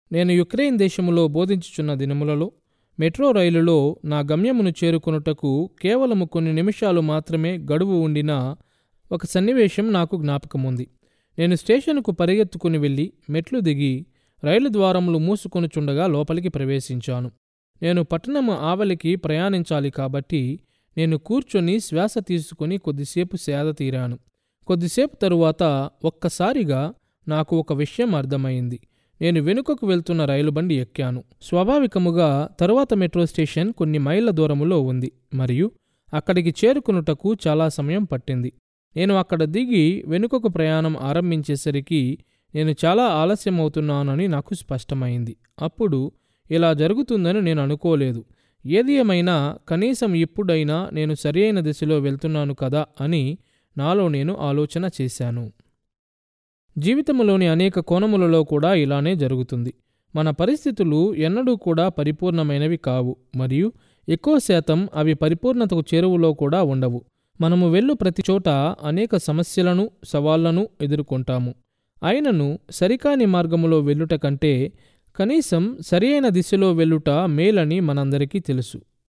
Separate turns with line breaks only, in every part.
నేను యుక్రెయిన్ దేశములో బోధించుచున్న దినములలో మెట్రో రైలులో నా గమ్యమును చేరుకొనుటకు కేవలము కొన్ని నిమిషాలు మాత్రమే గడువు ఉండిన ఒక సన్నివేశం నాకు జ్ఞాపకముంది నేను స్టేషన్కు పరిగెత్తుకుని వెళ్ళి మెట్లు దిగి రైలు ద్వారములు మూసుకొనుచుండగా లోపలికి ప్రవేశించాను నేను పట్టణము ఆవలికి ప్రయాణించాలి కాబట్టి నేను కూర్చొని శ్వాస తీసుకుని కొద్దిసేపు సేద తీరాను కొద్దిసేపు తరువాత ఒక్కసారిగా నాకు ఒక విషయం అర్థమైంది నేను వెనుకకు వెళ్తున్న రైలు బండి ఎక్కాను స్వాభావికముగా తరువాత మెట్రో స్టేషన్ కొన్ని మైళ్ళ దూరములో ఉంది మరియు అక్కడికి చేరుకునుటకు చాలా సమయం పట్టింది నేను అక్కడ దిగి వెనుకకు ప్రయాణం ఆరంభించేసరికి నేను చాలా ఆలస్యం అవుతున్నానని నాకు స్పష్టమైంది అప్పుడు ఇలా జరుగుతుందని నేను అనుకోలేదు ఏది ఏమైనా కనీసం ఇప్పుడైనా నేను సరియైన దిశలో వెళ్తున్నాను కదా అని నాలో నేను ఆలోచన చేశాను జీవితంలోని అనేక కోణములలో కూడా ఇలానే జరుగుతుంది మన పరిస్థితులు ఎన్నడూ కూడా పరిపూర్ణమైనవి కావు మరియు ఎక్కువ శాతం అవి పరిపూర్ణతకు చేరువలో కూడా ఉండవు మనము వెళ్ళు ప్రతి చోట అనేక సమస్యలను సవాళ్లను ఎదుర్కొంటాము అయినను సరికాని మార్గములో వెళ్ళుట కంటే కనీసం సరియైన దిశలో వెళ్ళుట మేలని మనందరికీ తెలుసు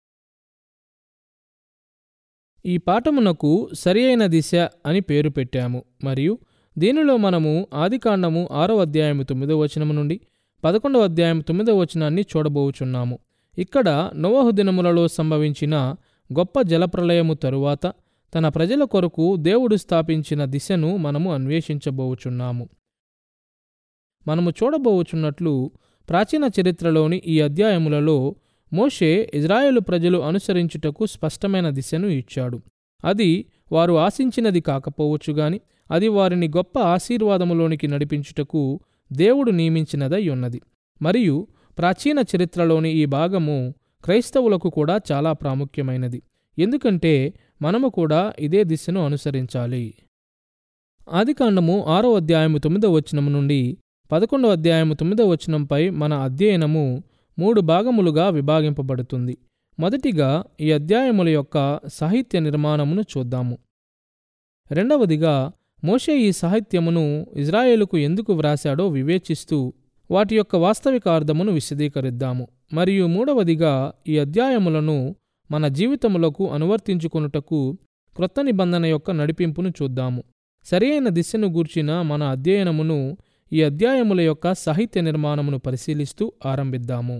ఈ పాఠమునకు సరియైన దిశ అని పేరు పెట్టాము మరియు దీనిలో మనము ఆదికాండము ఆరో అధ్యాయము తొమ్మిదో వచనము నుండి పదకొండవ అధ్యాయం తొమ్మిదో వచనాన్ని చూడబోచున్నాము ఇక్కడ నోవహు దినములలో సంభవించిన గొప్ప జలప్రలయము తరువాత తన ప్రజల కొరకు దేవుడు స్థాపించిన దిశను మనము అన్వేషించబోచున్నాము మనము చూడబోచున్నట్లు ప్రాచీన చరిత్రలోని ఈ అధ్యాయములలో మోషే ఇజ్రాయేలు ప్రజలు అనుసరించుటకు స్పష్టమైన దిశను ఇచ్చాడు అది వారు ఆశించినది కాకపోవచ్చు గాని అది వారిని గొప్ప ఆశీర్వాదములోనికి నడిపించుటకు దేవుడు నియమించినదై ఉన్నది మరియు ప్రాచీన చరిత్రలోని ఈ భాగము క్రైస్తవులకు కూడా చాలా ప్రాముఖ్యమైనది ఎందుకంటే మనము కూడా ఇదే దిశను అనుసరించాలి ఆదికాండము ఆరో అధ్యాయము తొమ్మిదో వచనము నుండి పదకొండవ అధ్యాయము తొమ్మిదవ వచనంపై మన అధ్యయనము మూడు భాగములుగా విభాగింపబడుతుంది మొదటిగా ఈ అధ్యాయముల యొక్క సాహిత్య నిర్మాణమును చూద్దాము రెండవదిగా మోషే ఈ సాహిత్యమును ఇజ్రాయేలుకు ఎందుకు వ్రాశాడో వివేచిస్తూ వాటి యొక్క వాస్తవిక అర్థమును విశదీకరిద్దాము మరియు మూడవదిగా ఈ అధ్యాయములను మన జీవితములకు అనువర్తించుకొనుటకు క్రొత్త నిబంధన యొక్క నడిపింపును చూద్దాము సరియైన దిశను గూర్చిన మన అధ్యయనమును ఈ అధ్యాయముల యొక్క సాహిత్య నిర్మాణమును పరిశీలిస్తూ ఆరంభిద్దాము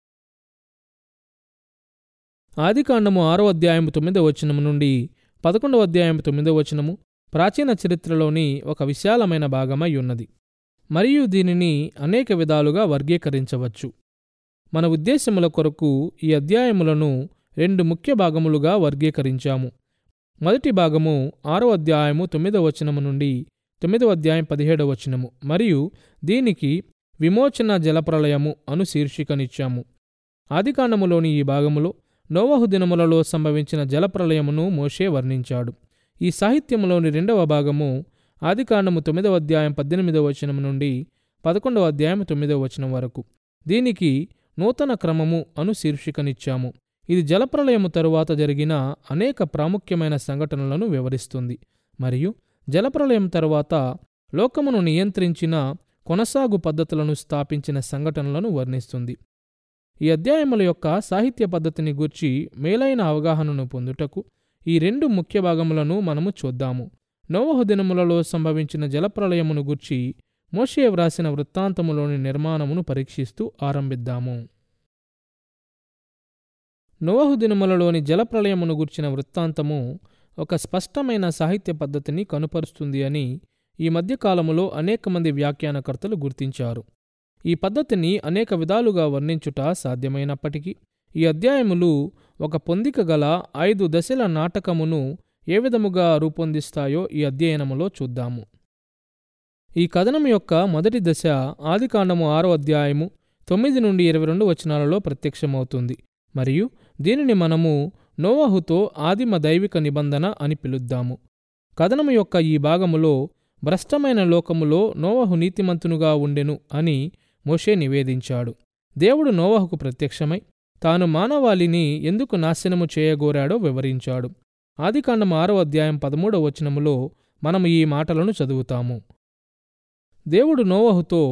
ఆదికాండము ఆరో అధ్యాయము తొమ్మిదవ వచనము నుండి పదకొండవ అధ్యాయము తొమ్మిదవ వచనము ప్రాచీన చరిత్రలోని ఒక విశాలమైన భాగమై ఉన్నది మరియు దీనిని అనేక విధాలుగా వర్గీకరించవచ్చు మన ఉద్దేశముల కొరకు ఈ అధ్యాయములను రెండు ముఖ్య భాగములుగా వర్గీకరించాము మొదటి భాగము ఆరో అధ్యాయము తొమ్మిదవ వచనము నుండి తొమ్మిదవ అధ్యాయం పదిహేడవ వచనము మరియు దీనికి విమోచన జలప్రలయము అను శీర్షికనిచ్చాము ఆదికాండములోని ఈ భాగములో నోవహు దినములలో సంభవించిన జలప్రలయమును మోషే వర్ణించాడు ఈ సాహిత్యములోని రెండవ భాగము ఆదికాండము తొమ్మిదవ అధ్యాయం పద్దెనిమిదవ వచనం నుండి పదకొండవ అధ్యాయం తొమ్మిదవ వచనం వరకు దీనికి నూతన క్రమము అను శీర్షికనిచ్చాము ఇది జలప్రలయము తరువాత జరిగిన అనేక ప్రాముఖ్యమైన సంఘటనలను వివరిస్తుంది మరియు జలప్రలయం తరువాత లోకమును నియంత్రించిన కొనసాగు పద్ధతులను స్థాపించిన సంఘటనలను వర్ణిస్తుంది ఈ అధ్యాయముల యొక్క సాహిత్య పద్ధతిని గూర్చి మేలైన అవగాహనను పొందుటకు ఈ రెండు ముఖ్య భాగములను మనము చూద్దాము నోవహు దినములలో సంభవించిన జలప్రలయమును గూర్చి మోషే వ్రాసిన వృత్తాంతములోని నిర్మాణమును పరీక్షిస్తూ ఆరంభిద్దాము నోవహు దినములలోని జలప్రలయమును గూర్చిన వృత్తాంతము ఒక స్పష్టమైన సాహిత్య పద్ధతిని కనుపరుస్తుంది అని ఈ మధ్యకాలములో అనేక మంది వ్యాఖ్యానకర్తలు గుర్తించారు ఈ పద్ధతిని అనేక విధాలుగా వర్ణించుట సాధ్యమైనప్పటికీ ఈ అధ్యాయములు ఒక పొందిక గల ఐదు దశల నాటకమును ఏ విధముగా రూపొందిస్తాయో ఈ అధ్యయనములో చూద్దాము ఈ కథనం యొక్క మొదటి దశ ఆదికాండము ఆరో అధ్యాయము తొమ్మిది నుండి ఇరవై రెండు వచనాలలో ప్రత్యక్షమవుతుంది మరియు దీనిని మనము నోవహుతో ఆదిమ దైవిక నిబంధన అని పిలుద్దాము కథనము యొక్క ఈ భాగములో భ్రష్టమైన లోకములో నోవహు నీతిమంతునుగా ఉండెను అని మోషే నివేదించాడు దేవుడు నోవహుకు ప్రత్యక్షమై తాను మానవాళిని ఎందుకు నాశనము చేయగోరాడో వివరించాడు ఆదికాండం ఆరో అధ్యాయం పదమూడవ వచనములో మనము ఈ మాటలను చదువుతాము దేవుడు నోవహుతో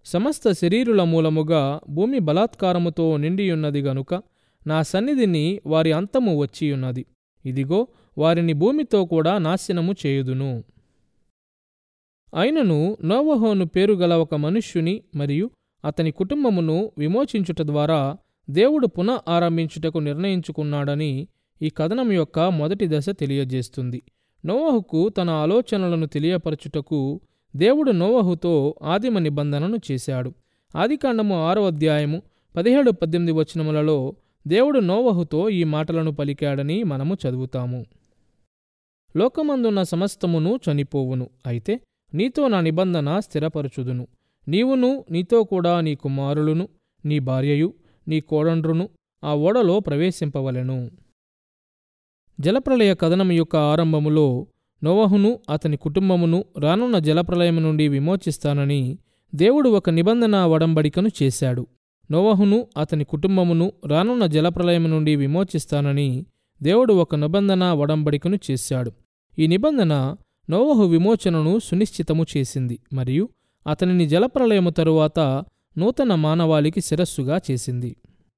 సమస్త శరీరుల మూలముగా భూమి బలాత్కారముతో నిండియున్నది గనుక నా సన్నిధిని వారి అంతము వచ్చియున్నది ఇదిగో వారిని భూమితో కూడా నాశనము చేయుదును అయినను నోవహోను పేరు గల ఒక మనుష్యుని మరియు అతని కుటుంబమును విమోచించుట ద్వారా దేవుడు పునః ఆరంభించుటకు నిర్ణయించుకున్నాడని ఈ కథనం యొక్క మొదటి దశ తెలియజేస్తుంది నోవహుకు తన ఆలోచనలను తెలియపరచుటకు దేవుడు నోవహుతో ఆదిమ నిబంధనను చేశాడు ఆదికాండము ఆరో అధ్యాయము పదిహేడు పద్దెనిమిది వచనములలో దేవుడు నోవహుతో ఈ మాటలను పలికాడని మనము చదువుతాము లోకమందున్న సమస్తమును చనిపోవును అయితే నీతో నా నిబంధన స్థిరపరచుదును నీవును నీతో కూడా నీ కుమారులును నీ భార్యయు నీ కోడండ్రును ఆ ఓడలో ప్రవేశింపవలెను జలప్రలయ కథనం యొక్క ఆరంభములో నోవహును అతని కుటుంబమును రానున్న జలప్రలయము నుండి విమోచిస్తానని దేవుడు ఒక నిబంధన వడంబడికను చేశాడు నోవహును అతని కుటుంబమును రానున్న జలప్రలయము నుండి విమోచిస్తానని దేవుడు ఒక నిబంధన వడంబడికను చేశాడు ఈ నిబంధన నోవహు విమోచనను సునిశ్చితము చేసింది మరియు అతనిని జలప్రలయము తరువాత నూతన మానవాళికి శిరస్సుగా చేసింది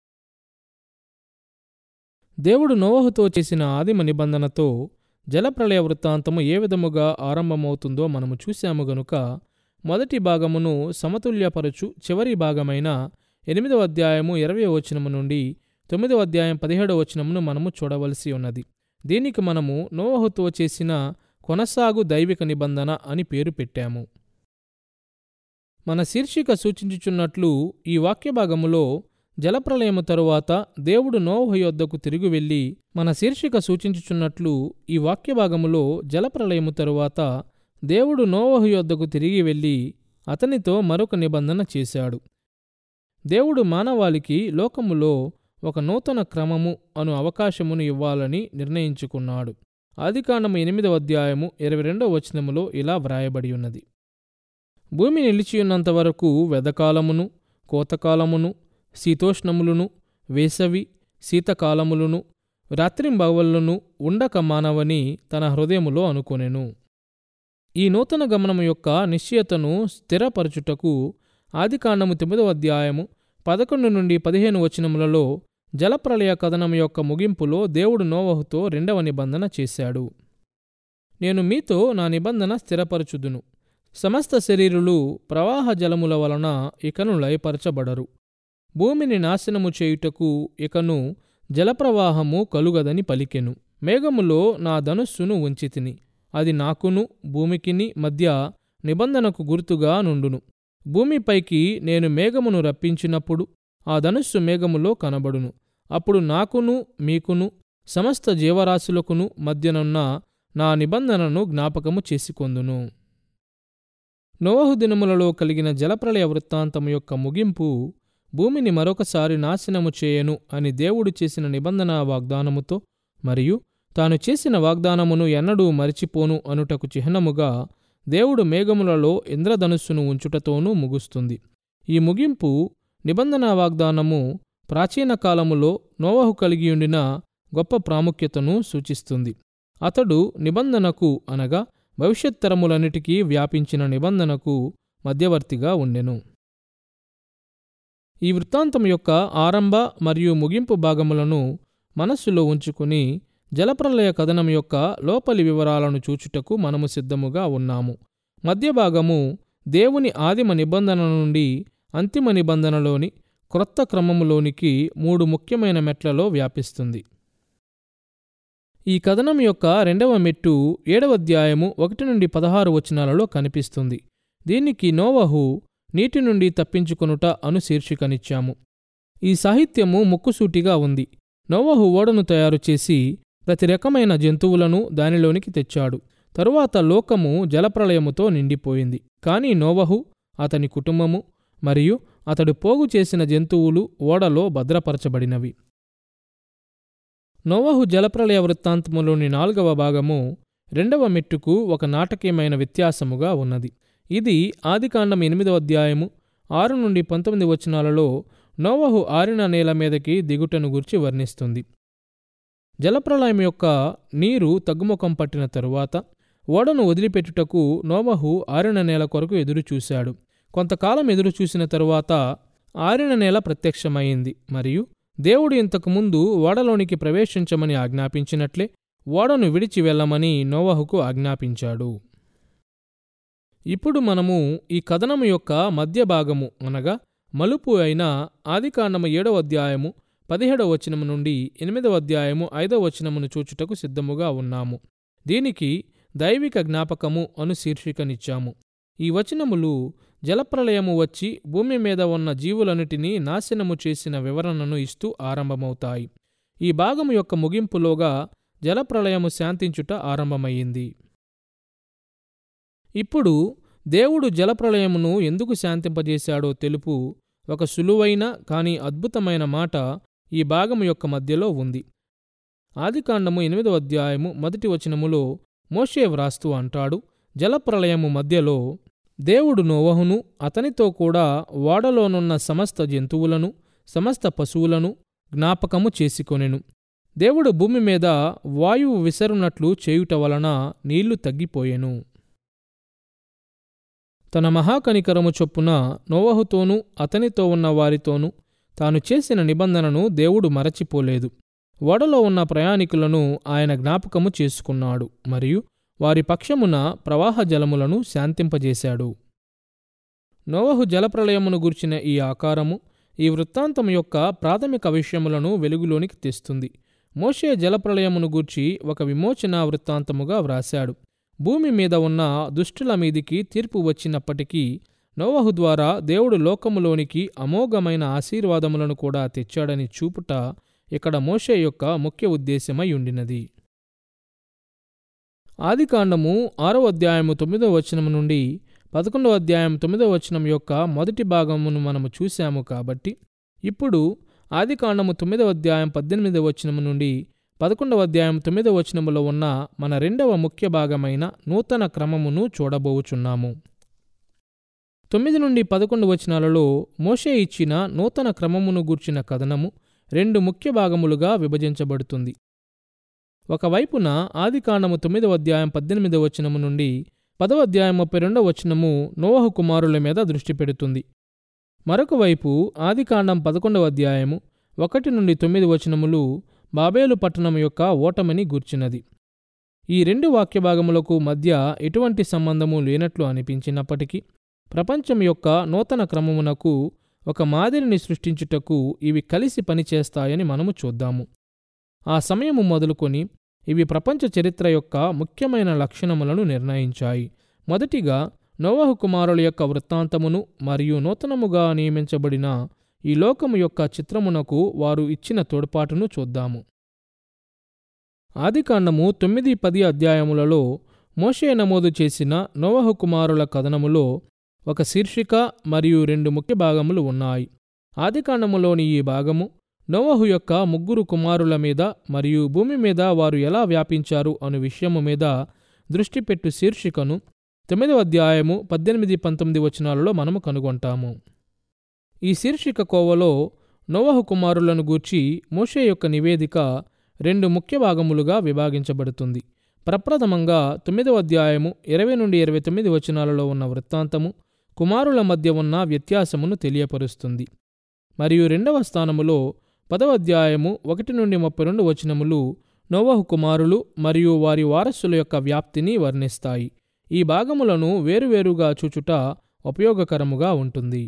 దేవుడు నోవహుతో చేసిన ఆదిమ నిబంధనతో జలప్రలయ వృత్తాంతము ఏ విధముగా ఆరంభమవుతుందో మనము చూశాము గనుక మొదటి భాగమును సమతుల్యపరచు చివరి భాగమైన ఎనిమిదవ అధ్యాయము ఇరవై వచనము నుండి తొమ్మిదవ అధ్యాయం పదిహేడవ వచనమును మనము చూడవలసి ఉన్నది దీనికి మనము నోవహుతో చేసిన కొనసాగు దైవిక నిబంధన అని పేరు పెట్టాము మన శీర్షిక సూచించుచున్నట్లు ఈ వాక్య భాగములో జలప్రలయము తరువాత దేవుడు నోవహు యొద్దకు తిరిగి వెళ్ళి మన శీర్షిక సూచించుచున్నట్లు ఈ వాక్య భాగములో జలప్రలయము తరువాత దేవుడు నోవహు యొద్దకు తిరిగి వెళ్ళి అతనితో మరొక నిబంధన చేశాడు దేవుడు మానవాళికి లోకములో ఒక నూతన క్రమము అను అవకాశమును ఇవ్వాలని నిర్ణయించుకున్నాడు ఆదికాండము ఎనిమిదవ అధ్యాయము ఇరవై రెండవ వచనములో ఇలా వ్రాయబడి ఉన్నది భూమి నిలిచియున్నంత వరకు వెదకాలమును కోతకాలమును శీతోష్ణములను వేసవి శీతకాలములను రాత్రింబవళ్లను ఉండక మానవని తన హృదయములో అనుకొనెను ఈ నూతన గమనము యొక్క నిశ్చయతను స్థిరపరచుటకు ఆదికాండము తొమ్మిదవ అధ్యాయము పదకొండు నుండి పదిహేను వచనములలో జలప్రలయ కథనం యొక్క ముగింపులో దేవుడు నోవహుతో రెండవ నిబంధన చేశాడు నేను మీతో నా నిబంధన స్థిరపరచుదును సమస్త శరీరులు ప్రవాహ జలముల వలన ఇకను లయపరచబడరు భూమిని నాశనము చేయుటకు ఇకను జలప్రవాహము కలుగదని పలికెను మేఘములో నా ధనుస్సును ఉంచితిని అది నాకును భూమికిని మధ్య నిబంధనకు గుర్తుగా నుండును భూమిపైకి నేను మేఘమును రప్పించినప్పుడు ఆ ధనుస్సు మేఘములో కనబడును అప్పుడు నాకును మీకును సమస్త జీవరాశులకును మధ్యనున్న నా నిబంధనను జ్ఞాపకము చేసుకొందును నోవహు దినములలో కలిగిన జలప్రలయ వృత్తాంతము యొక్క ముగింపు భూమిని మరొకసారి నాశనము చేయను అని దేవుడు చేసిన నిబంధన వాగ్దానముతో మరియు తాను చేసిన వాగ్దానమును ఎన్నడూ మరిచిపోను అనుటకు చిహ్నముగా దేవుడు మేఘములలో ఇంద్రధనుస్సును ఉంచుటతోనూ ముగుస్తుంది ఈ ముగింపు నిబంధన వాగ్దానము ప్రాచీన కాలములో నోవహు కలిగియుండిన గొప్ప ప్రాముఖ్యతను సూచిస్తుంది అతడు నిబంధనకు అనగా భవిష్యత్ తరములన్నిటికీ వ్యాపించిన నిబంధనకు మధ్యవర్తిగా ఉండెను ఈ వృత్తాంతం యొక్క ఆరంభ మరియు ముగింపు భాగములను మనస్సులో ఉంచుకుని జలప్రలయ కథనం యొక్క లోపలి వివరాలను చూచుటకు మనము సిద్ధముగా ఉన్నాము మధ్య భాగము దేవుని ఆదిమ నిబంధన నుండి అంతిమ నిబంధనలోని క్రొత్త క్రమములోనికి మూడు ముఖ్యమైన మెట్లలో వ్యాపిస్తుంది ఈ కథనం యొక్క రెండవ మెట్టు ఏడవ అధ్యాయము ఒకటి నుండి పదహారు వచనాలలో కనిపిస్తుంది దీనికి నోవహు నీటి నుండి తప్పించుకొనుట అను శీర్షికనిచ్చాము ఈ సాహిత్యము ముక్కుసూటిగా ఉంది నోవహు ఓడను తయారు చేసి ప్రతి రకమైన జంతువులను దానిలోనికి తెచ్చాడు తరువాత లోకము జలప్రళయముతో నిండిపోయింది కాని నోవహు అతని కుటుంబము మరియు అతడు పోగు చేసిన జంతువులు ఓడలో భద్రపరచబడినవి నోవహు జలప్రళయ వృత్తాంతములోని నాలుగవ భాగము రెండవ మెట్టుకు ఒక నాటకీయమైన వ్యత్యాసముగా ఉన్నది ఇది ఆదికాండం ఎనిమిదవ అధ్యాయము ఆరు నుండి పంతొమ్మిది వచనాలలో నోవహు ఆరిన నేల మీదకి దిగుటను గురించి వర్ణిస్తుంది జలప్రళయం యొక్క నీరు తగ్గుముఖం పట్టిన తరువాత ఓడను వదిలిపెట్టుటకు నోవహు ఆరిన నేల కొరకు ఎదురుచూశాడు కొంతకాలం ఎదురు చూసిన తరువాత ఆరిన నేల ప్రత్యక్షమైంది మరియు దేవుడు ఇంతకుముందు ఓడలోనికి ప్రవేశించమని ఆజ్ఞాపించినట్లే ఓడను విడిచి వెళ్ళమని నోవహుకు ఆజ్ఞాపించాడు ఇప్పుడు మనము ఈ కథనము యొక్క మధ్య భాగము అనగా మలుపు అయిన ఆదికాండము ఏడవ అధ్యాయము పదిహేడవ వచనము నుండి ఎనిమిదవ అధ్యాయము ఐదవ వచనమును చూచుటకు సిద్ధముగా ఉన్నాము దీనికి దైవిక జ్ఞాపకము అను శీర్షికనిచ్చాము ఈ వచనములు జలప్రలయము వచ్చి భూమి మీద ఉన్న జీవులన్నిటినీ నాశనము చేసిన వివరణను ఇస్తూ ఆరంభమవుతాయి ఈ భాగము యొక్క ముగింపులోగా జలప్రలయము శాంతించుట ఆరంభమయ్యింది ఇప్పుడు దేవుడు జలప్రలయమును ఎందుకు శాంతింపజేశాడో తెలుపు ఒక సులువైన కాని అద్భుతమైన మాట ఈ భాగము యొక్క మధ్యలో ఉంది ఆదికాండము ఎనిమిదో అధ్యాయము మొదటి వచనములో మోషే వ్రాస్తూ అంటాడు జలప్రలయము మధ్యలో దేవుడు నోవహును అతనితో కూడా ఓడలోనున్న సమస్త జంతువులను సమస్త పశువులను జ్ఞాపకము చేసుకొనెను దేవుడు భూమి మీద వాయువు విసరునట్లు చేయుట వలన నీళ్లు తగ్గిపోయెను తన మహాకనికరము చొప్పున నోవహుతోనూ అతనితో ఉన్న వారితోనూ తాను చేసిన నిబంధనను దేవుడు మరచిపోలేదు ఓడలో ఉన్న ప్రయాణికులను ఆయన జ్ఞాపకము చేసుకున్నాడు మరియు వారి పక్షమున ప్రవాహ జలములను శాంతింపజేశాడు నోవహు జలప్రలయమును గుర్చిన ఈ ఆకారము ఈ వృత్తాంతం యొక్క ప్రాథమిక విషయములను వెలుగులోనికి తెస్తుంది మోషే జలప్రలయమును గూర్చి ఒక విమోచన వృత్తాంతముగా వ్రాశాడు భూమి మీద ఉన్న దుష్టుల మీదికి తీర్పు వచ్చినప్పటికీ నోవహు ద్వారా దేవుడు లోకములోనికి అమోఘమైన ఆశీర్వాదములను కూడా తెచ్చాడని చూపుట ఇక్కడ మోషే యొక్క ముఖ్య ఉద్దేశమై ఉండినది ఆదికాండము ఆరో అధ్యాయము తొమ్మిదో వచనము నుండి పదకొండవ అధ్యాయం తొమ్మిదో వచనం యొక్క మొదటి భాగమును మనము చూశాము కాబట్టి ఇప్పుడు ఆదికాండము తొమ్మిదవ అధ్యాయం పద్దెనిమిదవ వచనము నుండి పదకొండవ అధ్యాయం తొమ్మిదవ వచనములో ఉన్న మన రెండవ ముఖ్య భాగమైన నూతన క్రమమును చూడబోచున్నాము తొమ్మిది నుండి పదకొండు వచనాలలో మోషే ఇచ్చిన నూతన క్రమమును గూర్చిన కథనము రెండు ముఖ్య భాగములుగా విభజించబడుతుంది ఒకవైపున ఆదికాండము తొమ్మిదవ అధ్యాయం పద్దెనిమిదవ వచనము నుండి పదవ అధ్యాయం ముప్పై రెండవ వచనము నోవహు కుమారుల మీద దృష్టి పెడుతుంది మరొక వైపు ఆదికాండం పదకొండవ అధ్యాయము ఒకటి నుండి తొమ్మిది వచనములు బాబేలు పట్టణం యొక్క ఓటమిని గూర్చినది ఈ రెండు వాక్యభాగములకు మధ్య ఎటువంటి సంబంధము లేనట్లు అనిపించినప్పటికీ ప్రపంచం యొక్క నూతన క్రమమునకు ఒక మాదిరిని సృష్టించుటకు ఇవి కలిసి పనిచేస్తాయని మనము చూద్దాము ఆ సమయము మొదలుకొని ఇవి ప్రపంచ చరిత్ర యొక్క ముఖ్యమైన లక్షణములను నిర్ణయించాయి మొదటిగా నోవహు కుమారుల యొక్క వృత్తాంతమును మరియు నూతనముగా నియమించబడిన ఈ లోకము యొక్క చిత్రమునకు వారు ఇచ్చిన తోడ్పాటును చూద్దాము ఆదికాండము తొమ్మిది పది అధ్యాయములలో మోషే నమోదు చేసిన నోవహు కుమారుల కథనములో ఒక శీర్షిక మరియు రెండు ముఖ్య భాగములు ఉన్నాయి ఆదికాండములోని ఈ భాగము నోవహు యొక్క ముగ్గురు కుమారుల మీద మరియు భూమి మీద వారు ఎలా వ్యాపించారు అను విషయము మీద దృష్టి పెట్టు శీర్షికను తొమ్మిదవ అధ్యాయము పద్దెనిమిది పంతొమ్మిది వచనాలలో మనము కనుగొంటాము ఈ శీర్షిక కోవలో నోవహు కుమారులను గూర్చి మోషే యొక్క నివేదిక రెండు ముఖ్య భాగములుగా విభాగించబడుతుంది ప్రప్రథమంగా తొమ్మిదవ అధ్యాయము ఇరవై నుండి ఇరవై తొమ్మిది వచనాలలో ఉన్న వృత్తాంతము కుమారుల మధ్య ఉన్న వ్యత్యాసమును తెలియపరుస్తుంది మరియు రెండవ స్థానములో పదవ అధ్యాయము ఒకటి నుండి ముప్పై రెండు వచనములు నోవహు కుమారులు మరియు వారి వారసుల యొక్క వ్యాప్తిని వర్ణిస్తాయి ఈ భాగములను వేరువేరుగా చూచుట ఉపయోగకరముగా ఉంటుంది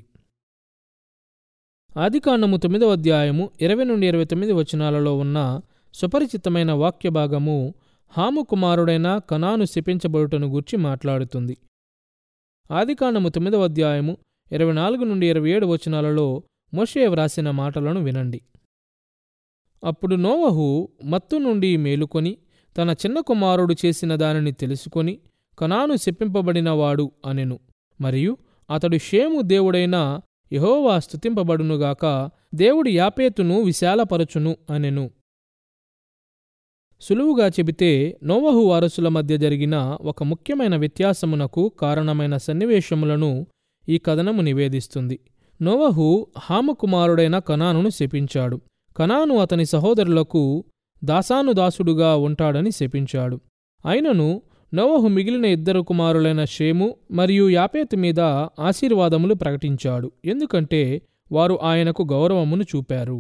ఆదికాండము తొమ్మిదవ అధ్యాయము ఇరవై నుండి ఇరవై తొమ్మిది వచనాలలో ఉన్న సుపరిచితమైన వాక్య భాగము హాము కుమారుడైన కనాను శపించబడుటను గూర్చి మాట్లాడుతుంది ఆదికాండము తొమ్మిదవ అధ్యాయము ఇరవై నాలుగు నుండి ఇరవై ఏడు వచనాలలో మోషే వ్రాసిన మాటలను వినండి అప్పుడు నోవహు మత్తు నుండి మేలుకొని తన చిన్న కుమారుడు చేసిన దానిని తెలుసుకొని కనాను శప్పింపబడినవాడు అనెను మరియు అతడు షేము దేవుడైన యహోవా స్తుతింపబడునుగాక దేవుడి యాపేతును విశాలపరచును అనెను సులువుగా చెబితే నోవహు వారసుల మధ్య జరిగిన ఒక ముఖ్యమైన వ్యత్యాసమునకు కారణమైన సన్నివేశములను ఈ కథనము నివేదిస్తుంది నోవహు హాము కుమారుడైన కనానును శపించాడు కనాను అతని సహోదరులకు దాసానుదాసుడుగా ఉంటాడని శపించాడు అయినను నోవహు మిగిలిన ఇద్దరు కుమారులైన షేము మరియు యాపేతు మీద ఆశీర్వాదములు ప్రకటించాడు ఎందుకంటే వారు ఆయనకు గౌరవమును చూపారు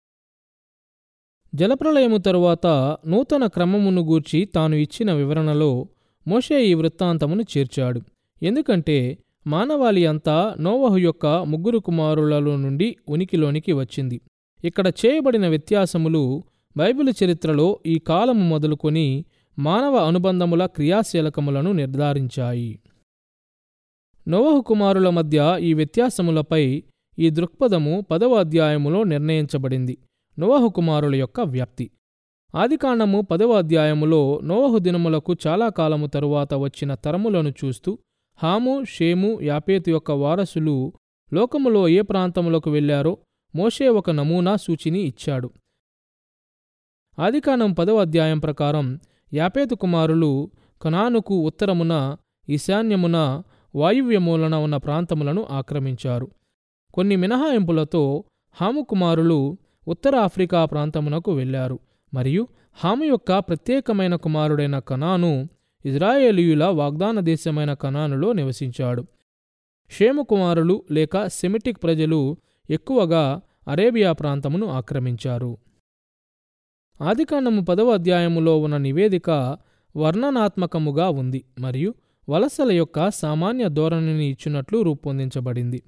జలప్రలయము తరువాత నూతన క్రమమును గూర్చి తాను ఇచ్చిన వివరణలో మోషే ఈ వృత్తాంతమును చేర్చాడు ఎందుకంటే మానవాళి అంతా నోవహు యొక్క ముగ్గురు కుమారులలో నుండి ఉనికిలోనికి వచ్చింది ఇక్కడ చేయబడిన వ్యత్యాసములు బైబిల్ చరిత్రలో ఈ కాలము మొదలుకొని మానవ అనుబంధముల క్రియాశీలకములను నిర్ధారించాయి నోవహు కుమారుల మధ్య ఈ వ్యత్యాసములపై ఈ దృక్పథము పదవ అధ్యాయములో నిర్ణయించబడింది నోవహు కుమారుల యొక్క వ్యాప్తి ఆదికాండము పదవ అధ్యాయములో నోవహు దినములకు చాలా కాలము తరువాత వచ్చిన తరములను చూస్తూ హాము షేము యాపేతు యొక్క వారసులు లోకములో ఏ ప్రాంతములకు వెళ్లారో మోషే ఒక నమూనా సూచిని ఇచ్చాడు ఆదికాండం పదవ అధ్యాయం ప్రకారం యాపేతు కుమారులు కనానుకు ఉత్తరమున ఈశాన్యమున వాయువ్యమూలన ఉన్న ప్రాంతములను ఆక్రమించారు కొన్ని మినహాయింపులతో హాము కుమారులు ఉత్తర ఆఫ్రికా ప్రాంతమునకు వెళ్లారు మరియు హాము యొక్క ప్రత్యేకమైన కుమారుడైన కనాను ఇజ్రాయేలీయుల వాగ్దాన దేశమైన కనానులో నివసించాడు షేము కుమారులు లేక సెమిటిక్ ప్రజలు ఎక్కువగా అరేబియా ప్రాంతమును ఆక్రమించారు ఆదికాండము పదవ అధ్యాయములో ఉన్న నివేదిక వర్ణనాత్మకముగా ఉంది మరియు వలసల యొక్క సామాన్య ధోరణిని ఇచ్చినట్లు రూపొందించబడింది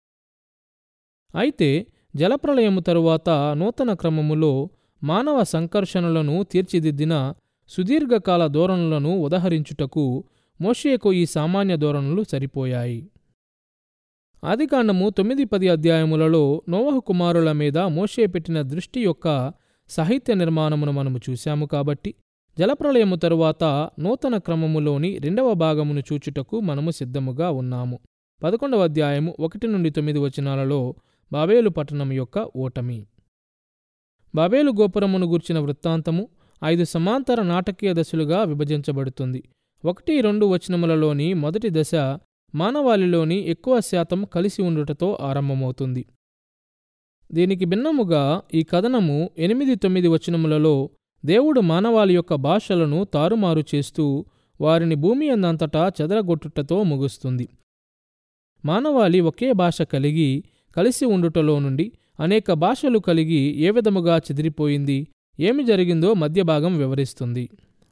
అయితే జలప్రలయము తరువాత నూతన క్రమములో మానవ సంకర్షణలను తీర్చిదిద్దిన సుదీర్ఘకాల ధోరణులను ఉదహరించుటకు మోషేకు ఈ సామాన్య ధోరణులు సరిపోయాయి ఆదికాండము తొమ్మిది పది అధ్యాయములలో నోవహు కుమారుల మీద మోషే పెట్టిన దృష్టి యొక్క సాహిత్య నిర్మాణమును మనము చూశాము కాబట్టి జలప్రలయము తరువాత నూతన క్రమములోని రెండవ భాగమును చూచుటకు మనము సిద్ధముగా ఉన్నాము పదకొండవ అధ్యాయము ఒకటి నుండి తొమ్మిది వచనాలలో బాబేలు పట్టణం యొక్క ఓటమి బాబేలు గోపురమును గూర్చిన వృత్తాంతము ఐదు సమాంతర నాటకీయ దశలుగా విభజించబడుతుంది ఒకటి రెండు వచనములలోని మొదటి దశ మానవాళిలోని ఎక్కువ శాతం కలిసి ఉండుటతో ఆరంభమవుతుంది దీనికి భిన్నముగా ఈ కథనము ఎనిమిది తొమ్మిది వచనములలో దేవుడు మానవాళి యొక్క భాషలను తారుమారు చేస్తూ వారిని భూమి అందంతటా చెదరగొట్టుటతో ముగుస్తుంది మానవాళి ఒకే భాష కలిగి కలిసి ఉండుటలో నుండి అనేక భాషలు కలిగి ఏ విధముగా చెదిరిపోయింది ఏమి జరిగిందో మధ్యభాగం వివరిస్తుంది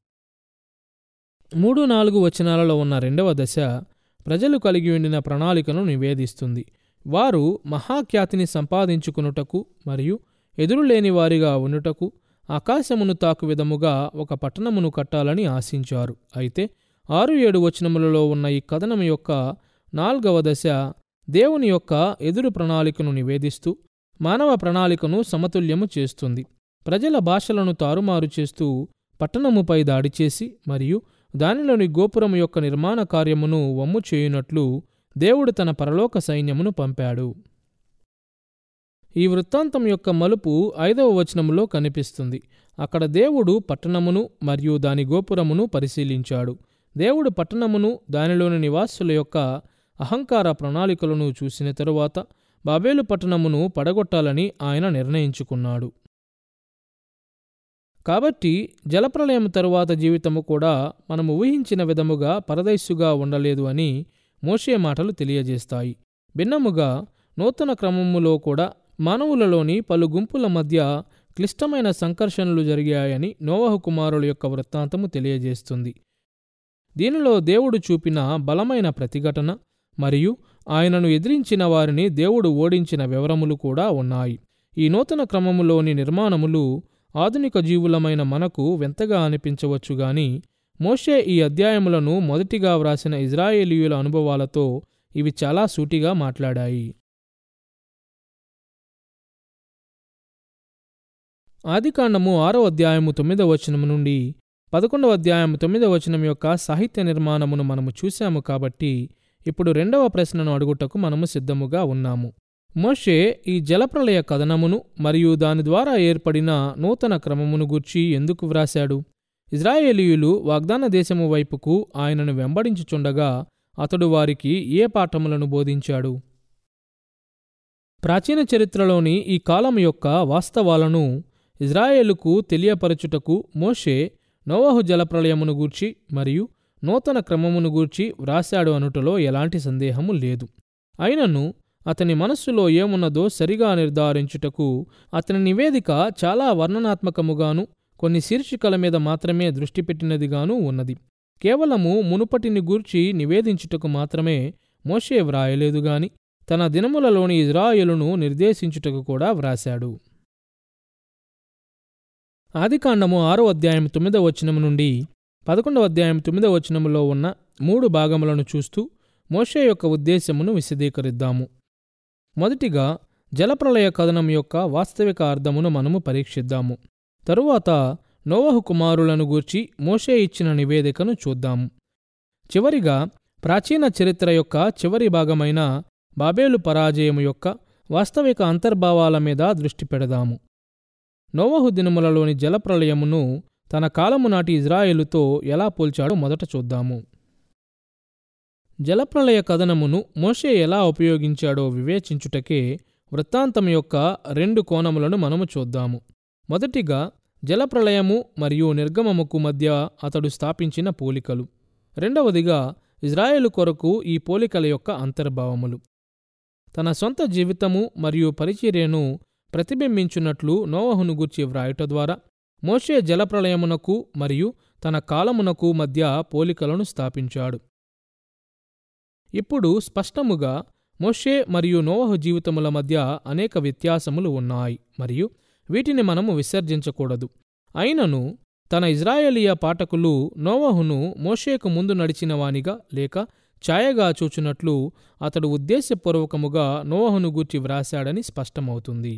మూడు నాలుగు వచనాలలో ఉన్న రెండవ దశ ప్రజలు కలిగి ఉండిన ప్రణాళికను నివేదిస్తుంది వారు మహాఖ్యాతిని సంపాదించుకునుటకు మరియు ఎదురులేని వారిగా ఉండుటకు ఆకాశమును తాకు విధముగా ఒక పట్టణమును కట్టాలని ఆశించారు అయితే ఆరు ఏడు వచనములలో ఉన్న ఈ కథనం యొక్క నాల్గవ దశ దేవుని యొక్క ఎదురు ప్రణాళికను నివేదిస్తూ మానవ ప్రణాళికను సమతుల్యము చేస్తుంది ప్రజల భాషలను తారుమారు చేస్తూ పట్టణముపై దాడి చేసి మరియు దానిలోని గోపురం యొక్క నిర్మాణ కార్యమును వమ్ము చేయునట్లు దేవుడు తన పరలోక సైన్యమును పంపాడు ఈ వృత్తాంతం యొక్క మలుపు ఐదవ వచనములో కనిపిస్తుంది అక్కడ దేవుడు పట్టణమును మరియు దాని గోపురమును పరిశీలించాడు దేవుడు పట్టణమును దానిలోని నివాసుల యొక్క అహంకార ప్రణాళికలను చూసిన తరువాత బాబేలు పట్టణమును పడగొట్టాలని ఆయన నిర్ణయించుకున్నాడు కాబట్టి జలప్రలయం తరువాత జీవితము కూడా మనము ఊహించిన విధముగా పరదైస్సుగా ఉండలేదు అని మోషే మాటలు తెలియజేస్తాయి భిన్నముగా నూతన క్రమములో కూడా మానవులలోని పలు గుంపుల మధ్య క్లిష్టమైన సంకర్షణలు జరిగాయని నోవహు కుమారుల యొక్క వృత్తాంతము తెలియజేస్తుంది దీనిలో దేవుడు చూపిన బలమైన ప్రతిఘటన మరియు ఆయనను ఎదిరించిన వారిని దేవుడు ఓడించిన వివరములు కూడా ఉన్నాయి ఈ నూతన క్రమములోని నిర్మాణములు ఆధునిక జీవులమైన మనకు వింతగా అనిపించవచ్చు గాని మోషే ఈ అధ్యాయములను మొదటిగా వ్రాసిన ఇజ్రాయేలీయుల అనుభవాలతో ఇవి చాలా సూటిగా మాట్లాడాయి ఆదికాండము ఆరో అధ్యాయము తొమ్మిదవ వచనము నుండి పదకొండవ అధ్యాయము తొమ్మిదవ వచనం యొక్క సాహిత్య నిర్మాణమును మనము చూశాము కాబట్టి ఇప్పుడు రెండవ ప్రశ్నను అడుగుటకు మనము సిద్ధముగా ఉన్నాము మోషే ఈ జలప్రలయ కథనమును మరియు దాని ద్వారా ఏర్పడిన నూతన క్రమమును గూర్చి ఎందుకు వ్రాశాడు ఇజ్రాయేలీయులు వాగ్దాన దేశము వైపుకు ఆయనను వెంబడించుచుండగా అతడు వారికి ఏ పాఠములను బోధించాడు ప్రాచీన చరిత్రలోని ఈ కాలం యొక్క వాస్తవాలను ఇజ్రాయేలుకు తెలియపరచుటకు మోషే నోవహు జలప్రలయమును గూర్చి మరియు నూతన క్రమమును గూర్చి వ్రాశాడు అనుటలో ఎలాంటి సందేహము లేదు అయినను అతని మనస్సులో ఏమున్నదో సరిగా నిర్ధారించుటకు అతని నివేదిక చాలా వర్ణనాత్మకముగాను కొన్ని శీర్షికల మీద మాత్రమే దృష్టి పెట్టినదిగాను ఉన్నది కేవలము మునుపటిని గూర్చి నివేదించుటకు మాత్రమే మోషే వ్రాయలేదు గాని తన దినములలోని ఇజ్రాయేలును నిర్దేశించుటకు కూడా వ్రాశాడు ఆదికాండము ఆరో అధ్యాయం తొమ్మిదవ వచనము నుండి పదకొండవ అధ్యాయం తొమ్మిదవ వచనములో ఉన్న మూడు భాగములను చూస్తూ మోషే యొక్క ఉద్దేశమును విశదీకరిద్దాము మొదటిగా జలప్రలయ కథనం యొక్క వాస్తవిక అర్థమును మనము పరీక్షిద్దాము తరువాత నోవహు కుమారులను గూర్చి మోషే ఇచ్చిన నివేదికను చూద్దాము చివరిగా ప్రాచీన చరిత్ర యొక్క చివరి భాగమైన బాబేలు పరాజయము యొక్క వాస్తవిక అంతర్భావాల మీద దృష్టి పెడదాము నోవహు దినములలోని జలప్రలయమును తన కాలము నాటి ఇజ్రాయేలుతో ఎలా పోల్చాడో మొదట చూద్దాము జలప్రలయ కథనమును మోషే ఎలా ఉపయోగించాడో వివేచించుటకే వృత్తాంతం యొక్క రెండు కోణములను మనము చూద్దాము మొదటిగా జలప్రలయము మరియు నిర్గమముకు మధ్య అతడు స్థాపించిన పోలికలు రెండవదిగా ఇజ్రాయేలు కొరకు ఈ పోలికల యొక్క అంతర్భావములు తన సొంత జీవితము మరియు పరిచర్యను ప్రతిబింబించున్నట్లు నోవహును గూర్చి వ్రాయుట ద్వారా మోషే జలప్రలయమునకు మరియు తన కాలమునకు మధ్య పోలికలను స్థాపించాడు ఇప్పుడు స్పష్టముగా మోషే మరియు నోవహు జీవితముల మధ్య అనేక వ్యత్యాసములు ఉన్నాయి మరియు వీటిని మనము విసర్జించకూడదు అయినను తన ఇజ్రాయేలీయ పాఠకులు నోవహును మోషేకు ముందు నడిచిన వానిగా లేక ఛాయగా చూచున్నట్లు అతడు ఉద్దేశపూర్వకముగా నోవహును గూర్చి వ్రాశాడని స్పష్టమవుతుంది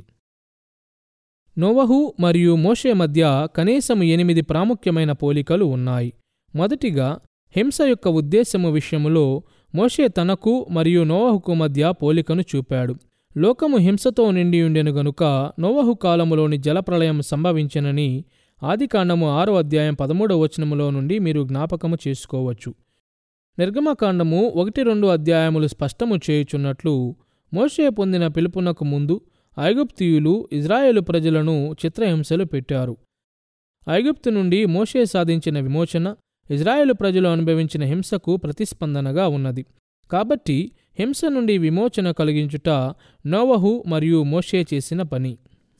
నోవహు మరియు మోషే మధ్య కనీసం ఎనిమిది ప్రాముఖ్యమైన పోలికలు ఉన్నాయి మొదటిగా హింస యొక్క ఉద్దేశము విషయములో మోషే తనకు మరియు నోవహుకు మధ్య పోలికను చూపాడు లోకము హింసతో నిండియుండెను గనుక నోవహు కాలములోని జలప్రళయం సంభవించెనని ఆదికాండము ఆరో అధ్యాయం పదమూడవ వచనములో నుండి మీరు జ్ఞాపకము చేసుకోవచ్చు నిర్గమకాండము ఒకటి రెండు అధ్యాయములు స్పష్టము చేయుచున్నట్లు మోషే పొందిన పిలుపునకు ముందు ఐగుప్తియులు ఇజ్రాయేలు ప్రజలను చిత్రహింసలు పెట్టారు ఐగుప్తు నుండి మోషే సాధించిన విమోచన ఇజ్రాయేలు ప్రజలు అనుభవించిన హింసకు ప్రతిస్పందనగా ఉన్నది కాబట్టి హింస నుండి విమోచన కలిగించుట నోవహు మరియు మోషే చేసిన పని